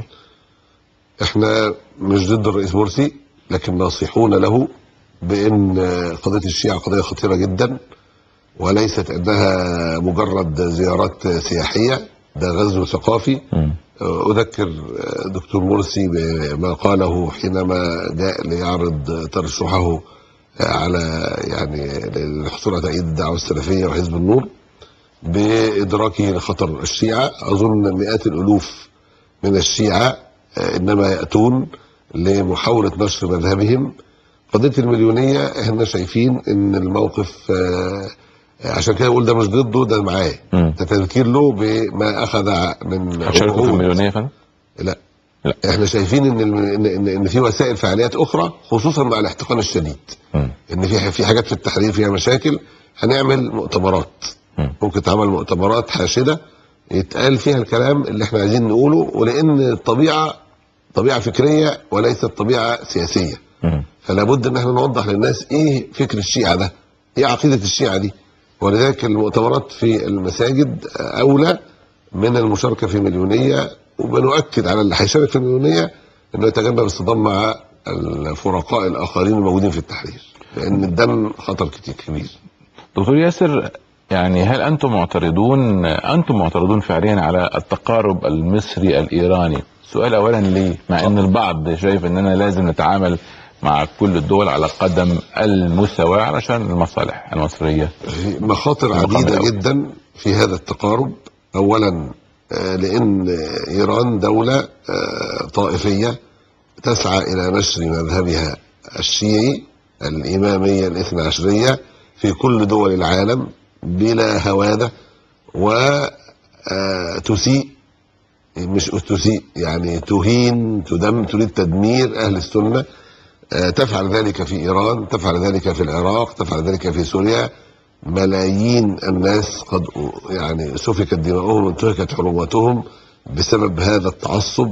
احنا مش ضد الرئيس مرسي لكن ناصحون له بان قضيه الشيعه قضيه خطيره جدا وليست انها مجرد زيارات سياحيه ده غزو ثقافي مم. اذكر دكتور مرسي بما قاله حينما جاء ليعرض ترشحه على يعني للحصول على تأييد الدعوه السلفيه وحزب النور بادراكه لخطر الشيعه اظن مئات الالوف من الشيعه آه، انما ياتون لمحاوله نشر مذهبهم قضيه المليونيه احنا شايفين ان الموقف آه، عشان كده بقول ده مش ضده ده معاه مم. ده تذكير له بما اخذ من هتشاركوا في عقود. المليونيه يا فندم؟ لا لا. احنا شايفين ان الم- ان ان, إن في وسائل فعاليات اخرى خصوصا مع الاحتقان الشديد مم. ان في في حاجات في التحرير فيها مشاكل هنعمل مؤتمرات مم. ممكن تعمل مؤتمرات حاشده يتقال فيها الكلام اللي احنا عايزين نقوله ولان الطبيعه طبيعه فكريه وليست طبيعه سياسيه مم. فلا بد ان احنا نوضح للناس ايه فكر الشيعه ده ايه عقيده الشيعه دي ولذلك المؤتمرات في المساجد اولى من المشاركه في مليونيه وبنؤكد على اللي هيشارك في المليونيه انه يتجنب الصدام مع الفرقاء الاخرين الموجودين في التحرير لان الدم خطر كتير كبير دكتور ياسر يعني هل انتم معترضون انتم معترضون فعليا على التقارب المصري الايراني؟ سؤال اولا ليه؟ مع ان البعض شايف اننا لازم نتعامل مع كل الدول على قدم المساواه علشان المصالح المصريه. في مخاطر المقام عديده الأول. جدا في هذا التقارب اولا آه، لان ايران دوله آه، طائفيه تسعى الى نشر مذهبها الشيعي الاماميه الاثنى عشريه في كل دول العالم بلا هواده وتسيء مش تسيء يعني تهين تدم تريد تدمير اهل السنه آه، تفعل ذلك في ايران تفعل ذلك في العراق تفعل ذلك في سوريا ملايين الناس قد يعني سفكت دماؤهم وانتهكت حرماتهم بسبب هذا التعصب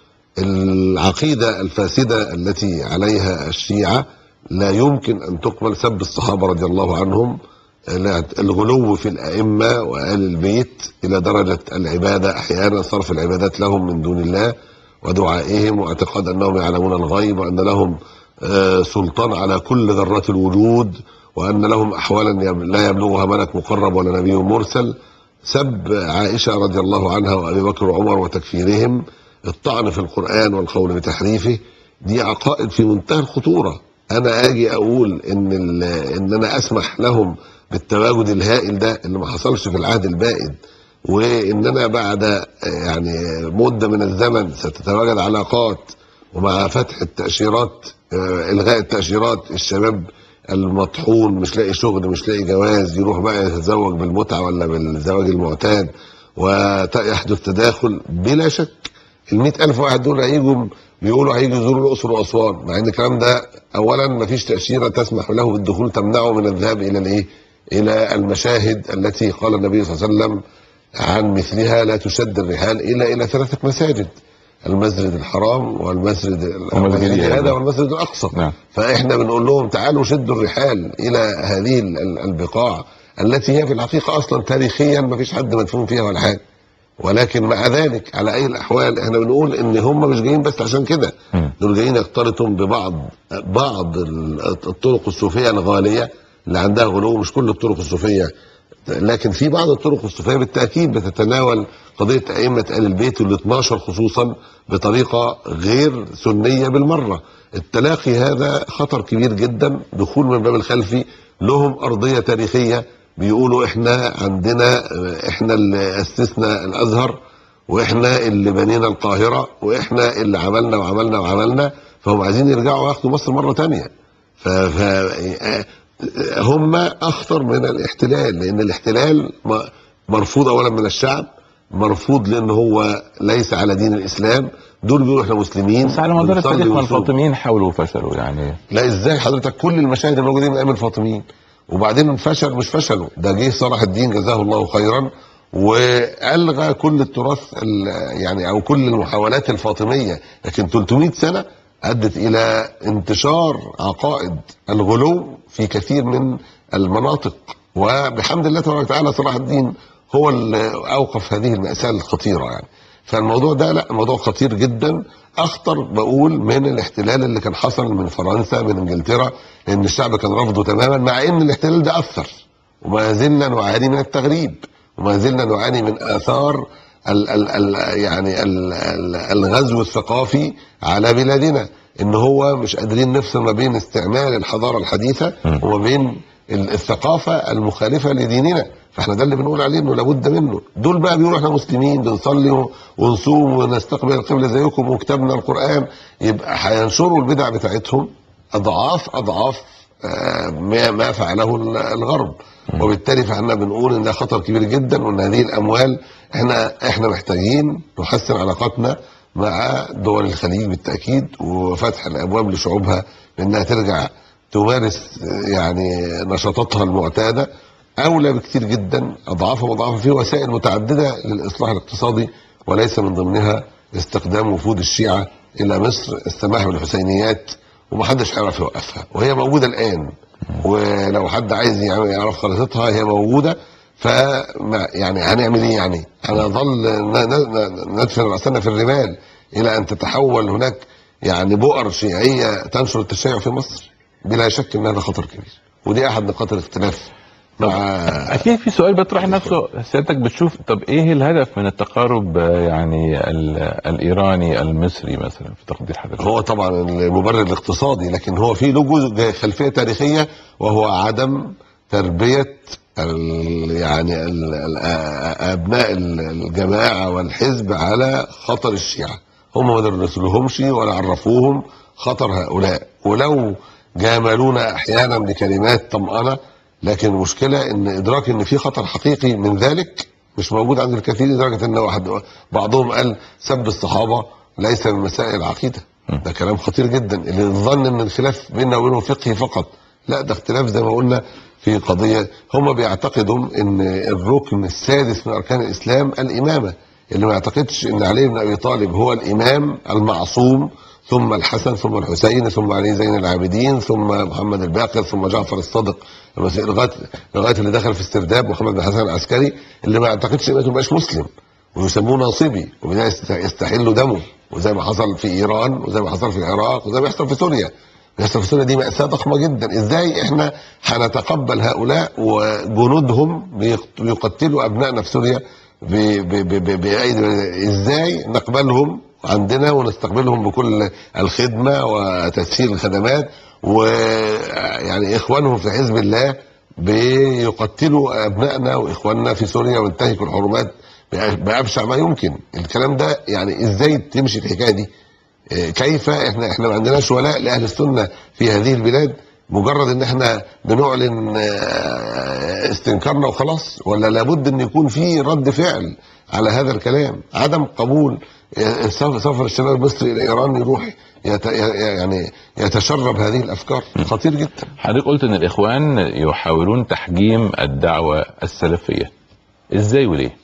العقيدة الفاسدة التي عليها الشيعة لا يمكن أن تقبل سب الصحابة رضي الله عنهم لا- الغلو في الأئمة وآل البيت إلى درجة العبادة أحيانا صرف العبادات لهم من دون الله ودعائهم واعتقاد أنهم يعلمون الغيب وأن لهم آه، سلطان على كل ذرات الوجود وأن لهم أحوالا يب- لا يبلغها ملك مقرب ولا نبي مرسل سب عائشة رضي الله عنها وأبي بكر وعمر وتكفيرهم الطعن في القرآن والقول بتحريفه دي عقائد في منتهى الخطورة أنا أجي أقول إن ال- إن أنا أسمح لهم بالتواجد الهائل ده اللي ما حصلش في العهد البائد وإن أنا بعد آه، يعني مدة من الزمن ستتواجد علاقات ومع فتح التأشيرات آه، إلغاء التأشيرات الشباب المطحون مش لاقي شغل مش لاقي جواز يروح بقى يتزوج بالمتعة ولا بالزواج المعتاد ويحدث تداخل بلا شك ال ألف واحد دول هيجوا بيقولوا هيجوا يزوروا الأقصر وأسوان مع إن الكلام ده أولا ما فيش تأشيرة تسمح له بالدخول تمنعه من الذهاب إلى الإيه؟ إلى المشاهد التي قال النبي صلى الله عليه وسلم عن مثلها لا تشد الرحال إلا إلى ثلاثة مساجد المسجد الحرام والمسجد ومسجد المسجد الأقصى. هذا والمسجد الأقصى نعم فاحنا بنقول لهم تعالوا شدوا الرحال الى هذه ال- ال- البقاع التي هي في الحقيقه اصلا تاريخيا ما فيش حد مدفون فيها ولا حاجه ولكن مع ذلك على اي الاحوال احنا بنقول ان هم مش جايين بس عشان كده مم. دول جايين يختلطوا ببعض بعض ال- الطرق الصوفيه الغاليه اللي عندها غلو مش كل الطرق الصوفيه لكن في بعض الطرق الصوفيه بالتاكيد بتتناول قضيه ائمه ال البيت ال 12 خصوصا بطريقه غير سنيه بالمره التلاقي هذا خطر كبير جدا دخول من باب الخلفي لهم ارضيه تاريخيه بيقولوا احنا عندنا احنا اللي اسسنا الازهر واحنا اللي بنينا القاهره واحنا اللي عملنا وعملنا وعملنا فهم عايزين يرجعوا ياخدوا مصر مره تانية ف... ف... هم اخطر من الاحتلال لان الاحتلال م- مرفوض اولا من الشعب مرفوض لان هو ليس على دين الاسلام دول بيقولوا احنا مسلمين بس على مدار بنصلي التاريخ ما ونصوم. الفاطميين حاولوا وفشلوا يعني لا ازاي حضرتك كل المشاهد الموجودين من ايام الفاطميين وبعدين فشل مش فشلوا ده جه صلاح الدين جزاه الله خيرا والغى كل التراث ال- يعني او كل المحاولات الفاطميه لكن 300 سنه ادت الى انتشار عقائد الغلو في كثير من المناطق وبحمد الله تبارك وتعالى صلاح الدين هو اللي اوقف هذه الماساه الخطيره يعني فالموضوع ده لا موضوع خطير جدا اخطر بقول من الاحتلال اللي كان حصل من فرنسا من انجلترا لان الشعب كان رافضه تماما مع ان الاحتلال ده اثر وما زلنا نعاني من التغريب وما زلنا نعاني من اثار ال ال ال يعني ال ال الغزو الثقافي على بلادنا ان هو مش قادرين نفصل ما بين استعمال الحضاره الحديثه م. وما بين ال- الثقافه المخالفه لديننا فاحنا ده اللي بنقول عليه انه لابد منه دول بقى بيقولوا احنا مسلمين بنصلي و- ونصوم ونستقبل القبله زيكم وكتابنا القران يبقى هينشروا البدع بتاعتهم اضعاف اضعاف آه، ما ما فعله ال- الغرب وبالتالي فاحنا بنقول ان ده خطر كبير جدا وان هذه الاموال احنا احنا محتاجين نحسن علاقاتنا مع دول الخليج بالتاكيد وفتح الابواب لشعوبها بانها ترجع تمارس آه، يعني نشاطاتها المعتاده اولى بكثير جدا اضعاف مضاعفه في وسائل متعدده للاصلاح الاقتصادي وليس من ضمنها استخدام وفود الشيعه الى مصر السماح بالحسينيات ومحدش هيعرف يوقفها وهي موجوده الان ولو حد عايز يعني يعرف خريطتها هي موجوده فما يعني هنعمل ايه يعني؟ هنظل ن- ن- ندفن راسنا في الرمال الى ان تتحول هناك يعني بؤر شيعيه تنشر التشيع في مصر بلا شك ان هذا خطر كبير ودي احد نقاط الاختلاف مع اكيد في سؤال بيطرح نفسه سيادتك بتشوف طب ايه الهدف من التقارب آه، يعني ال- الايراني المصري مثلا في تقدير حضرتك هو طبعا المبرر الاقتصادي لكن هو في له جزء خلفيه تاريخيه وهو عدم تربيه ال يعني ال ال ابناء ال- الجماعه والحزب على خطر الشيعه هم ما درسولهمش ولا عرفوهم خطر هؤلاء ولو جاملونا احيانا بكلمات طمأنه لكن المشكله ان ادراك ان في خطر حقيقي من ذلك مش موجود عند الكثير لدرجه ان واحد بعضهم قال سب الصحابه ليس من مسائل العقيده ده كلام خطير جدا اللي الظن ان الخلاف بيننا وبينهم فقهي فقط لا ده اختلاف زي ما قلنا في قضيه هم بيعتقدوا ان الركن السادس من اركان الاسلام الامامه اللي ما يعتقدش ان علي بن ابي طالب هو الامام المعصوم ثم الحسن ثم الحسين ثم علي زين العابدين ثم محمد الباقر ثم جعفر الصادق لغايه لغايه اللي دخل في استرداد محمد بن حسن العسكري اللي ما يعتقدش انه ما يبقاش مسلم ويسموه ناصبي وبدا يست- يستحل دمه وزي ما حصل في ايران وزي ما حصل في العراق وزي ما بيحصل في سوريا بيحصل في سوريا دي مأساة ضخمة جدا ازاي احنا هنتقبل هؤلاء وجنودهم بيقت- بيقتلوا ابنائنا في سوريا ب- ب- ب- ب- بأيدي ازاي نقبلهم عندنا ونستقبلهم بكل الخدمة وتسهيل الخدمات ويعني اخوانهم في حزب الله بيقتلوا ابنائنا واخواننا في سوريا وينتهكوا الحرمات بأبشع ما يمكن الكلام ده يعني ازاي تمشي الحكايه دي آه، كيف احنا احنا ما عندناش ولاء لاهل السنه في هذه البلاد مجرد ان احنا بنعلن آه، استنكارنا وخلاص ولا لابد ان يكون في رد فعل على هذا الكلام عدم قبول آه، سفر سفر الشباب المصري الى ايران يروح يت يعني يتشرب هذه الافكار خطير جدا حضرتك قلت ان الاخوان يحاولون تحجيم الدعوه السلفيه ازاي وليه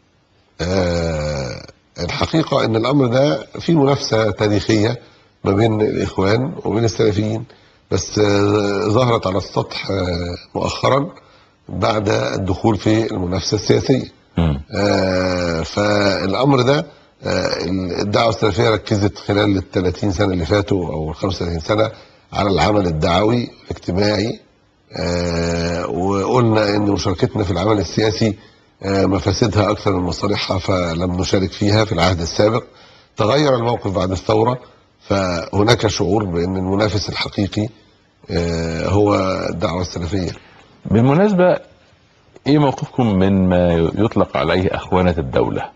آه، الحقيقة أن الأمر ده فيه منافسة تاريخية ما بين الإخوان وبين السلفيين بس آه، ظهرت على السطح آه، مؤخرا بعد الدخول في المنافسة السياسية مم. آه، فالأمر ده آه، الدعوة السلفية ركزت خلال ال 30 سنة اللي فاتوا أو ال 35 سنة على العمل الدعوي الاجتماعي آه، وقلنا ان مشاركتنا في العمل السياسي آه، مفاسدها اكثر من مصالحها فلم نشارك فيها في العهد السابق تغير الموقف بعد الثوره فهناك شعور بان المنافس الحقيقي آه، هو الدعوه السلفيه بالمناسبه ايه موقفكم من ما يطلق عليه اخوانه الدوله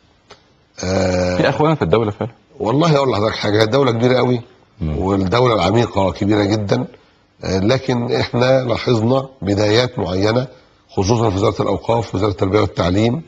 آه، في اخوانه الدوله فعلا والله اقول لحضرتك حاجه الدوله كبيره قوي مم. والدوله العميقه كبيره جدا آه، لكن احنا لاحظنا بدايات معينه خصوصا في وزاره الاوقاف وزاره التربيه والتعليم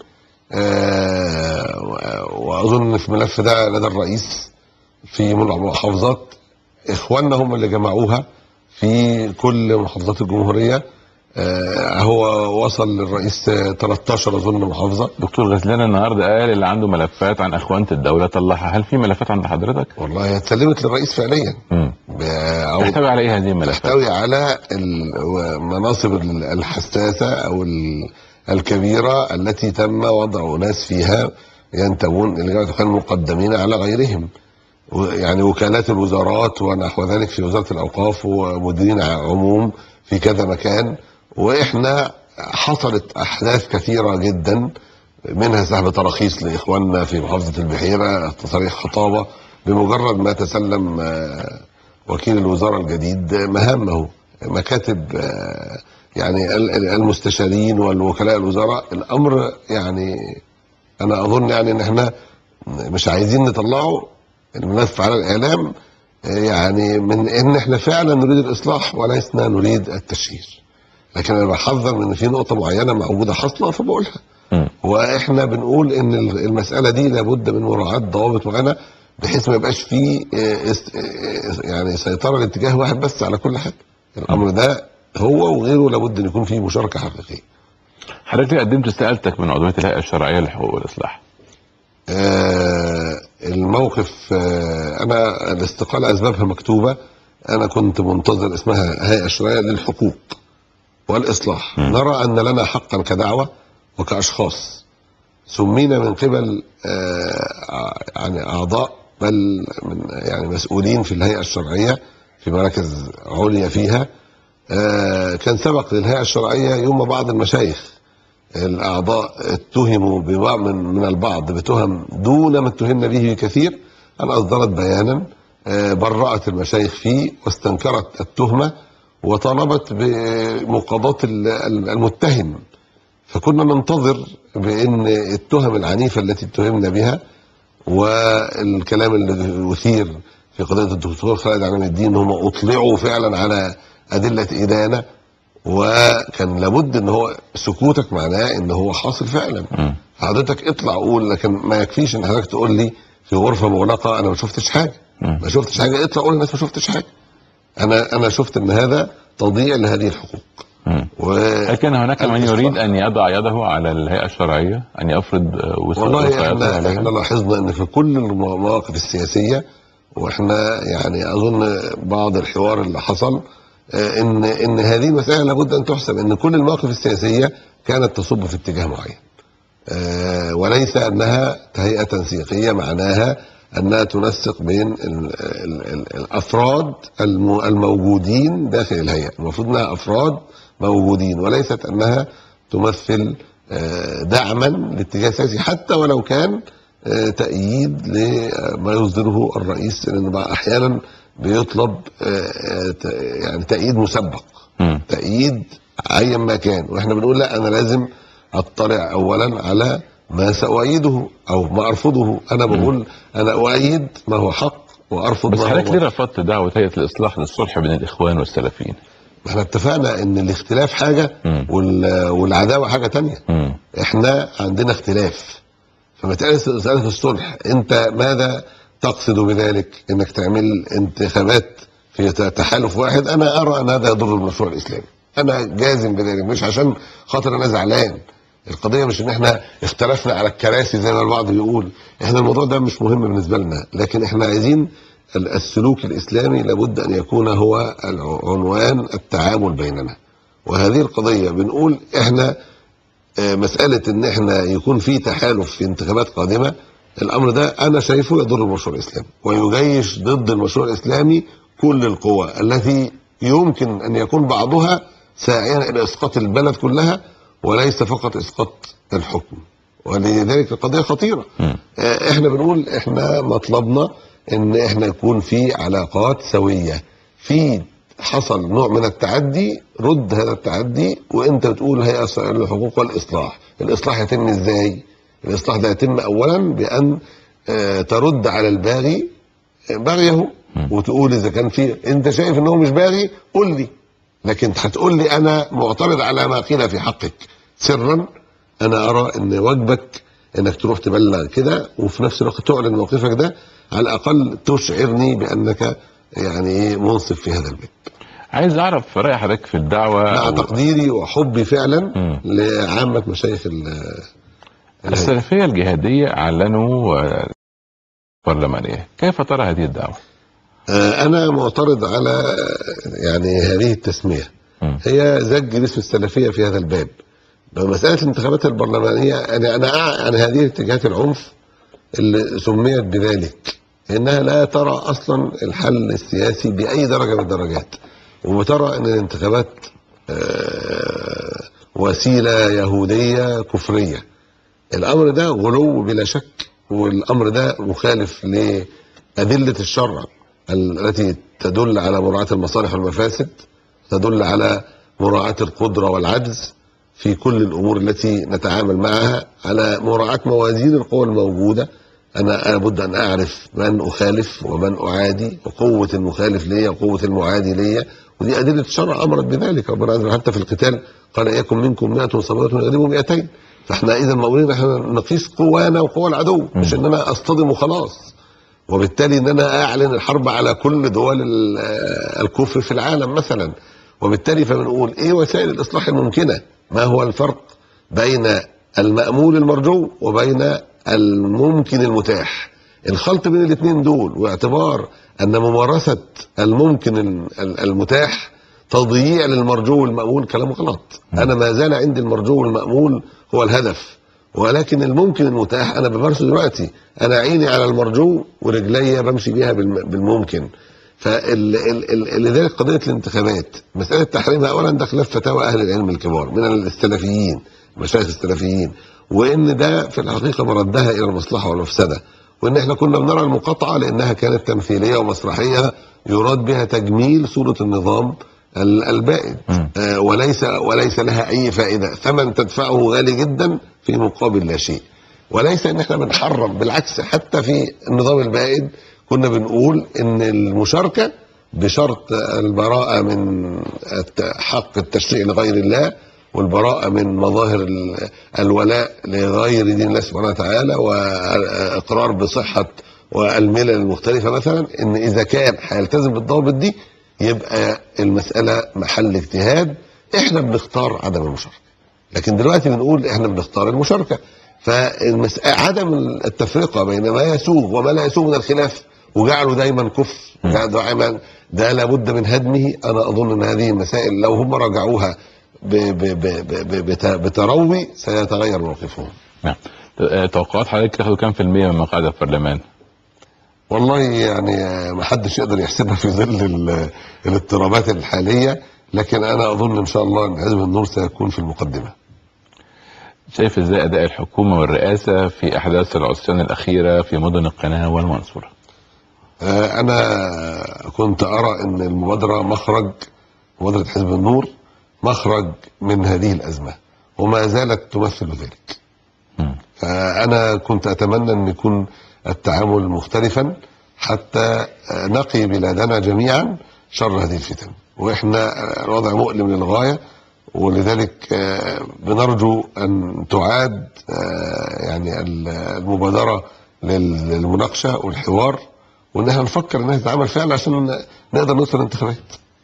آه، و- واظن في الملف ده لدى الرئيس في من المحافظات اخواننا هم اللي جمعوها في كل محافظات الجمهوريه آه، هو وصل للرئيس آه، 13 اظن محافظه دكتور غزلان النهارده قال اللي عنده ملفات عن اخوانه الدوله طلعها هل في ملفات عند حضرتك والله هي اتسلمت للرئيس فعليا مم. ب- او تحتوي على ايه هذه الملفات تحتوي على المناصب الحساسة أو ال- الكبيرة التي تم وضع ناس فيها ينتمون إلى جماعة الإخوان مقدمين على غيرهم و- يعني وكالات الوزارات ونحو ذلك في وزارة الأوقاف ومديرين عموم في كذا مكان وإحنا حصلت أحداث كثيرة جدا منها سحب تراخيص لإخواننا في محافظة البحيرة تصاريح خطابة بمجرد ما تسلم آه، وكيل الوزاره الجديد مهامه مكاتب آه، يعني ال- ال- المستشارين والوكلاء الوزراء الامر يعني انا اظن يعني ان احنا مش عايزين نطلعه الملف على الاعلام آه، يعني من ان احنا فعلا نريد الاصلاح ولسنا نريد التشهير لكن انا بحذر من ان في نقطه معينه موجوده حاصله فبقولها مم. واحنا بنقول ان المساله دي لابد من مراعاه ضوابط معينه بحيث ما يبقاش فيه آه، است- آه، يعني سيطره لاتجاه واحد بس على كل حاجه الامر ده هو وغيره لابد ان يكون فيه مشاركه حقيقيه حضرتك قدمت استقالتك من عضويه الهيئه الشرعيه للحقوق والاصلاح آه، الموقف آه، انا الاستقاله اسبابها مكتوبه انا كنت منتظر اسمها هيئه شرعيه للحقوق والاصلاح مم. نرى ان لنا حقا كدعوه وكاشخاص سمينا من قبل آه، يعني اعضاء بل من يعني مسؤولين في الهيئه الشرعيه في مراكز عليا فيها آه، كان سبق للهيئه الشرعيه يوم بعض المشايخ الاعضاء اتهموا ببعض من, من البعض بتهم دون ما اتهمنا به بكثير ان اصدرت بيانا آه، برأت المشايخ فيه واستنكرت التهمه وطالبت بمقاضاة ال- ال- المتهم فكنا ننتظر بان التهم العنيفه التي اتهمنا بها والكلام اللي اثير في قضيه الدكتور خالد علام الدين ان هم اطلعوا فعلا على ادله ادانه وكان لابد ان هو سكوتك معناه ان هو حاصل فعلا مم. حضرتك اطلع قول لكن ما يكفيش ان حضرتك تقول لي في غرفه مغلقه انا ما شفتش حاجه مم. ما شفتش حاجه اطلع قول للناس ما شفتش حاجه انا انا شفت ان هذا تضييع لهذه الحقوق مم. و... هل كان هناك من الإصلاح. يريد ان يضع يده على الهيئه الشرعيه ان يفرض آه، وسائل والله وسائطه احنا عليها؟ احنا لاحظنا ان في كل المواقف السياسيه واحنا يعني اظن بعض الحوار اللي حصل آه، ان ان هذه المسائل لابد ان تحسب ان كل المواقف السياسيه كانت تصب في اتجاه معين آه، وليس انها هيئه تنسيقيه معناها انها تنسق بين ال ال ال الافراد الم- الموجودين داخل الهيئه المفروض انها افراد موجودين وليست انها تمثل آه، دعما لاتجاه سياسي حتى ولو كان آه، تأييد لما يصدره الرئيس لأن بقى أحيانا بيطلب آه، آه، ت- يعني تأييد مسبق مم. تأييد أيا ما كان وإحنا بنقول لا أنا لازم أطلع أولا على ما سأؤيده أو ما أرفضه أنا بقول أنا أؤيد ما هو حق وأرفض بس ما حضرتك هو ليه رفضت دعوه هيئه الاصلاح للصلح بين الاخوان والسلفيين؟ ما احنا اتفقنا ان الاختلاف حاجه مم. وال- والعداوه حاجه تانية مم. احنا عندنا اختلاف فمسألة مسألة الصلح انت ماذا تقصد بذلك انك تعمل انتخابات في ت- تحالف واحد انا ارى ان هذا يضر المشروع الاسلامي انا جازم بذلك مش عشان خاطر انا زعلان القضية مش ان احنا اختلفنا على الكراسي زي ما البعض بيقول احنا الموضوع ده مش مهم بالنسبة لنا لكن احنا عايزين ال- السلوك الاسلامي لابد ان يكون هو عنوان التعامل بيننا وهذه القضية بنقول احنا آه، مسألة ان احنا يكون في تحالف في انتخابات قادمة الامر ده انا شايفه يضر المشروع الاسلامي ويجيش ضد المشروع الاسلامي كل القوى التي يمكن ان يكون بعضها ساعيا الى اسقاط البلد كلها وليس فقط اسقاط الحكم ولذلك القضية خطيرة مم. آه، احنا بنقول احنا مطلبنا ان احنا يكون في علاقات سوية في حصل نوع من التعدي رد هذا التعدي وانت بتقول هيئة الحقوق والاصلاح الاصلاح يتم ازاي الاصلاح ده يتم اولا بان آه، ترد على الباغي بغيه وتقول اذا كان في انت شايف ان هو مش باغي قول لي لكن هتقول لي انا معترض على ما قيل في حقك سرا انا ارى ان واجبك انك تروح تبلغ كده وفي نفس الوقت تعلن موقفك ده على الاقل تشعرني بانك يعني ايه منصف في هذا البيت عايز اعرف راي حضرتك في الدعوه مع أو تقديري وحبي فعلا مم. لعامه مشايخ ال- السلفيه الجهاديه اعلنوا آه، برلمانيه كيف ترى هذه الدعوه؟ آه، انا معترض على آه، يعني هذه التسميه مم. هي زج باسم السلفيه في هذا الباب مساله الانتخابات البرلمانيه انا انا أع- عن هذه اتجاهات العنف اللي سميت بذلك انها لا ترى اصلا الحل السياسي باي درجه من الدرجات وترى ان الانتخابات آه، وسيله يهوديه كفريه الامر ده غلو بلا شك والامر ده مخالف لادله الشرع التي تدل على مراعاه المصالح والمفاسد تدل على مراعاه القدره والعجز في كل الامور التي نتعامل معها على مراعاه موازين القوى الموجوده انا لابد ان اعرف من اخالف ومن اعادي وقوه المخالف ليا وقوه المعادي ليا ودي ادله الشرع امرت بذلك ربنا عز وجل حتى في القتال قال يكن منكم 100 صابره يغلبوا 200 فاحنا اذا مأمورين احنا نقيس قوانا وقوى العدو مش ان انا اصطدم وخلاص وبالتالي ان انا اعلن الحرب على كل دول ال- الكفر في العالم مثلا وبالتالي فبنقول ايه وسائل الاصلاح الممكنه ما هو الفرق بين المأمول المرجو وبين الممكن المتاح الخلط بين الاثنين دول واعتبار ان ممارسه الممكن ال- ال- المتاح تضييع للمرجو والمأمول كلام غلط انا ما زال عندي المرجو والمأمول هو الهدف ولكن الممكن المتاح انا بمارسه دلوقتي انا عيني على المرجو ورجليا بمشي بيها بالم- بالممكن فلذلك قضيه الانتخابات مساله تحريمها اولا ده خلاف فتاوى اهل العلم الكبار من السلفيين مشايخ السلفيين وان ده في الحقيقه مردها الى المصلحه والمفسده وان احنا كنا بنرى المقاطعه لانها كانت تمثيليه ومسرحيه يراد بها تجميل صوره النظام ال- البائد مم. آه، وليس وليس لها اي فائده ثمن تدفعه غالي جدا في مقابل لا شيء وليس ان احنا بنحرم بالعكس حتى في النظام البائد كنا بنقول ان المشاركه بشرط البراءه من الت- حق التشريع لغير الله والبراءه من مظاهر ال- الولاء لغير دين الله سبحانه وتعالى واقرار بصحه والملل المختلفه مثلا ان اذا كان هيلتزم بالضوابط دي يبقى المساله محل اجتهاد احنا بنختار عدم المشاركه لكن دلوقتي بنقول احنا بنختار المشاركه فعدم التفرقه بين ما يسوغ وما لا يسوغ من الخلاف وجعله دايما كفر م. يعني دائما ده لابد من هدمه انا اظن ان هذه المسائل لو هم راجعوها ب- ب- ب- ب- بت- بتروي سيتغير موقفهم نعم آه، توقعات حضرتك تاخدوا كام في المية من مقاعد البرلمان؟ والله يعني ما حدش يقدر يحسبها في ظل ال- الاضطرابات الحاليه لكن انا اظن ان شاء الله ان حزب النور سيكون في المقدمه شايف ازاي اداء الحكومة والرئاسة في احداث العصيان الاخيرة في مدن القناة والمنصورة؟ آه، انا كنت ارى ان المبادره مخرج مبادره حزب النور مخرج من هذه الازمه وما زالت تمثل ذلك مم. فانا كنت اتمنى ان يكون التعامل مختلفا حتى آه، نقي بلادنا جميعا شر هذه الفتن واحنا آه، الوضع مؤلم للغايه ولذلك آه، بنرجو ان تعاد آه، يعني ال- المبادره لل- للمناقشه والحوار وان احنا نفكر انها تتعمل فعلا عشان نقدر نوصل لانتخابات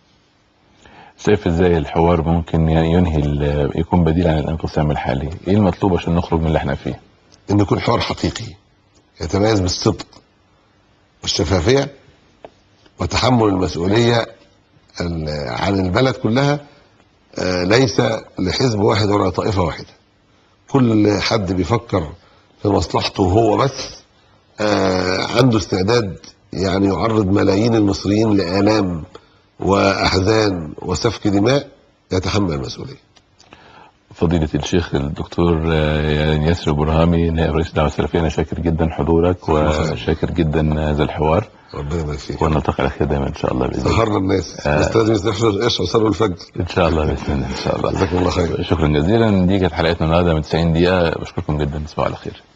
شايف ازاي الحوار ممكن ينهي ال- يكون بديل عن الانقسام الحالي؟ ايه المطلوب عشان نخرج من اللي احنا فيه؟ ان يكون حوار حقيقي يتميز بالصدق والشفافيه وتحمل المسؤوليه ال- عن البلد كلها آه، ليس لحزب واحد ولا طائفه واحده كل حد بيفكر في مصلحته هو بس آه، عنده استعداد يعني يعرض ملايين المصريين لآلام وأحزان وسفك دماء يتحمل المسؤولية فضيلة الشيخ الدكتور آه، ياسر برهامي نائب رئيس الدعوة السلفية أنا شاكر جدا حضورك الله وشاكر جدا هذا الحوار ربنا يبارك فيك ونلتقي على خير دايما إن شاء الله بإذن الله سهرنا الناس آه. بس لازم يحضر ايش صلوا الفجر إن شاء الله بإذن الله إن شاء الله جزاكم الله خير شكرا جزيلا دي كانت حلقتنا النهارده من 90 دقيقة بشكركم جدا تصبحوا على خير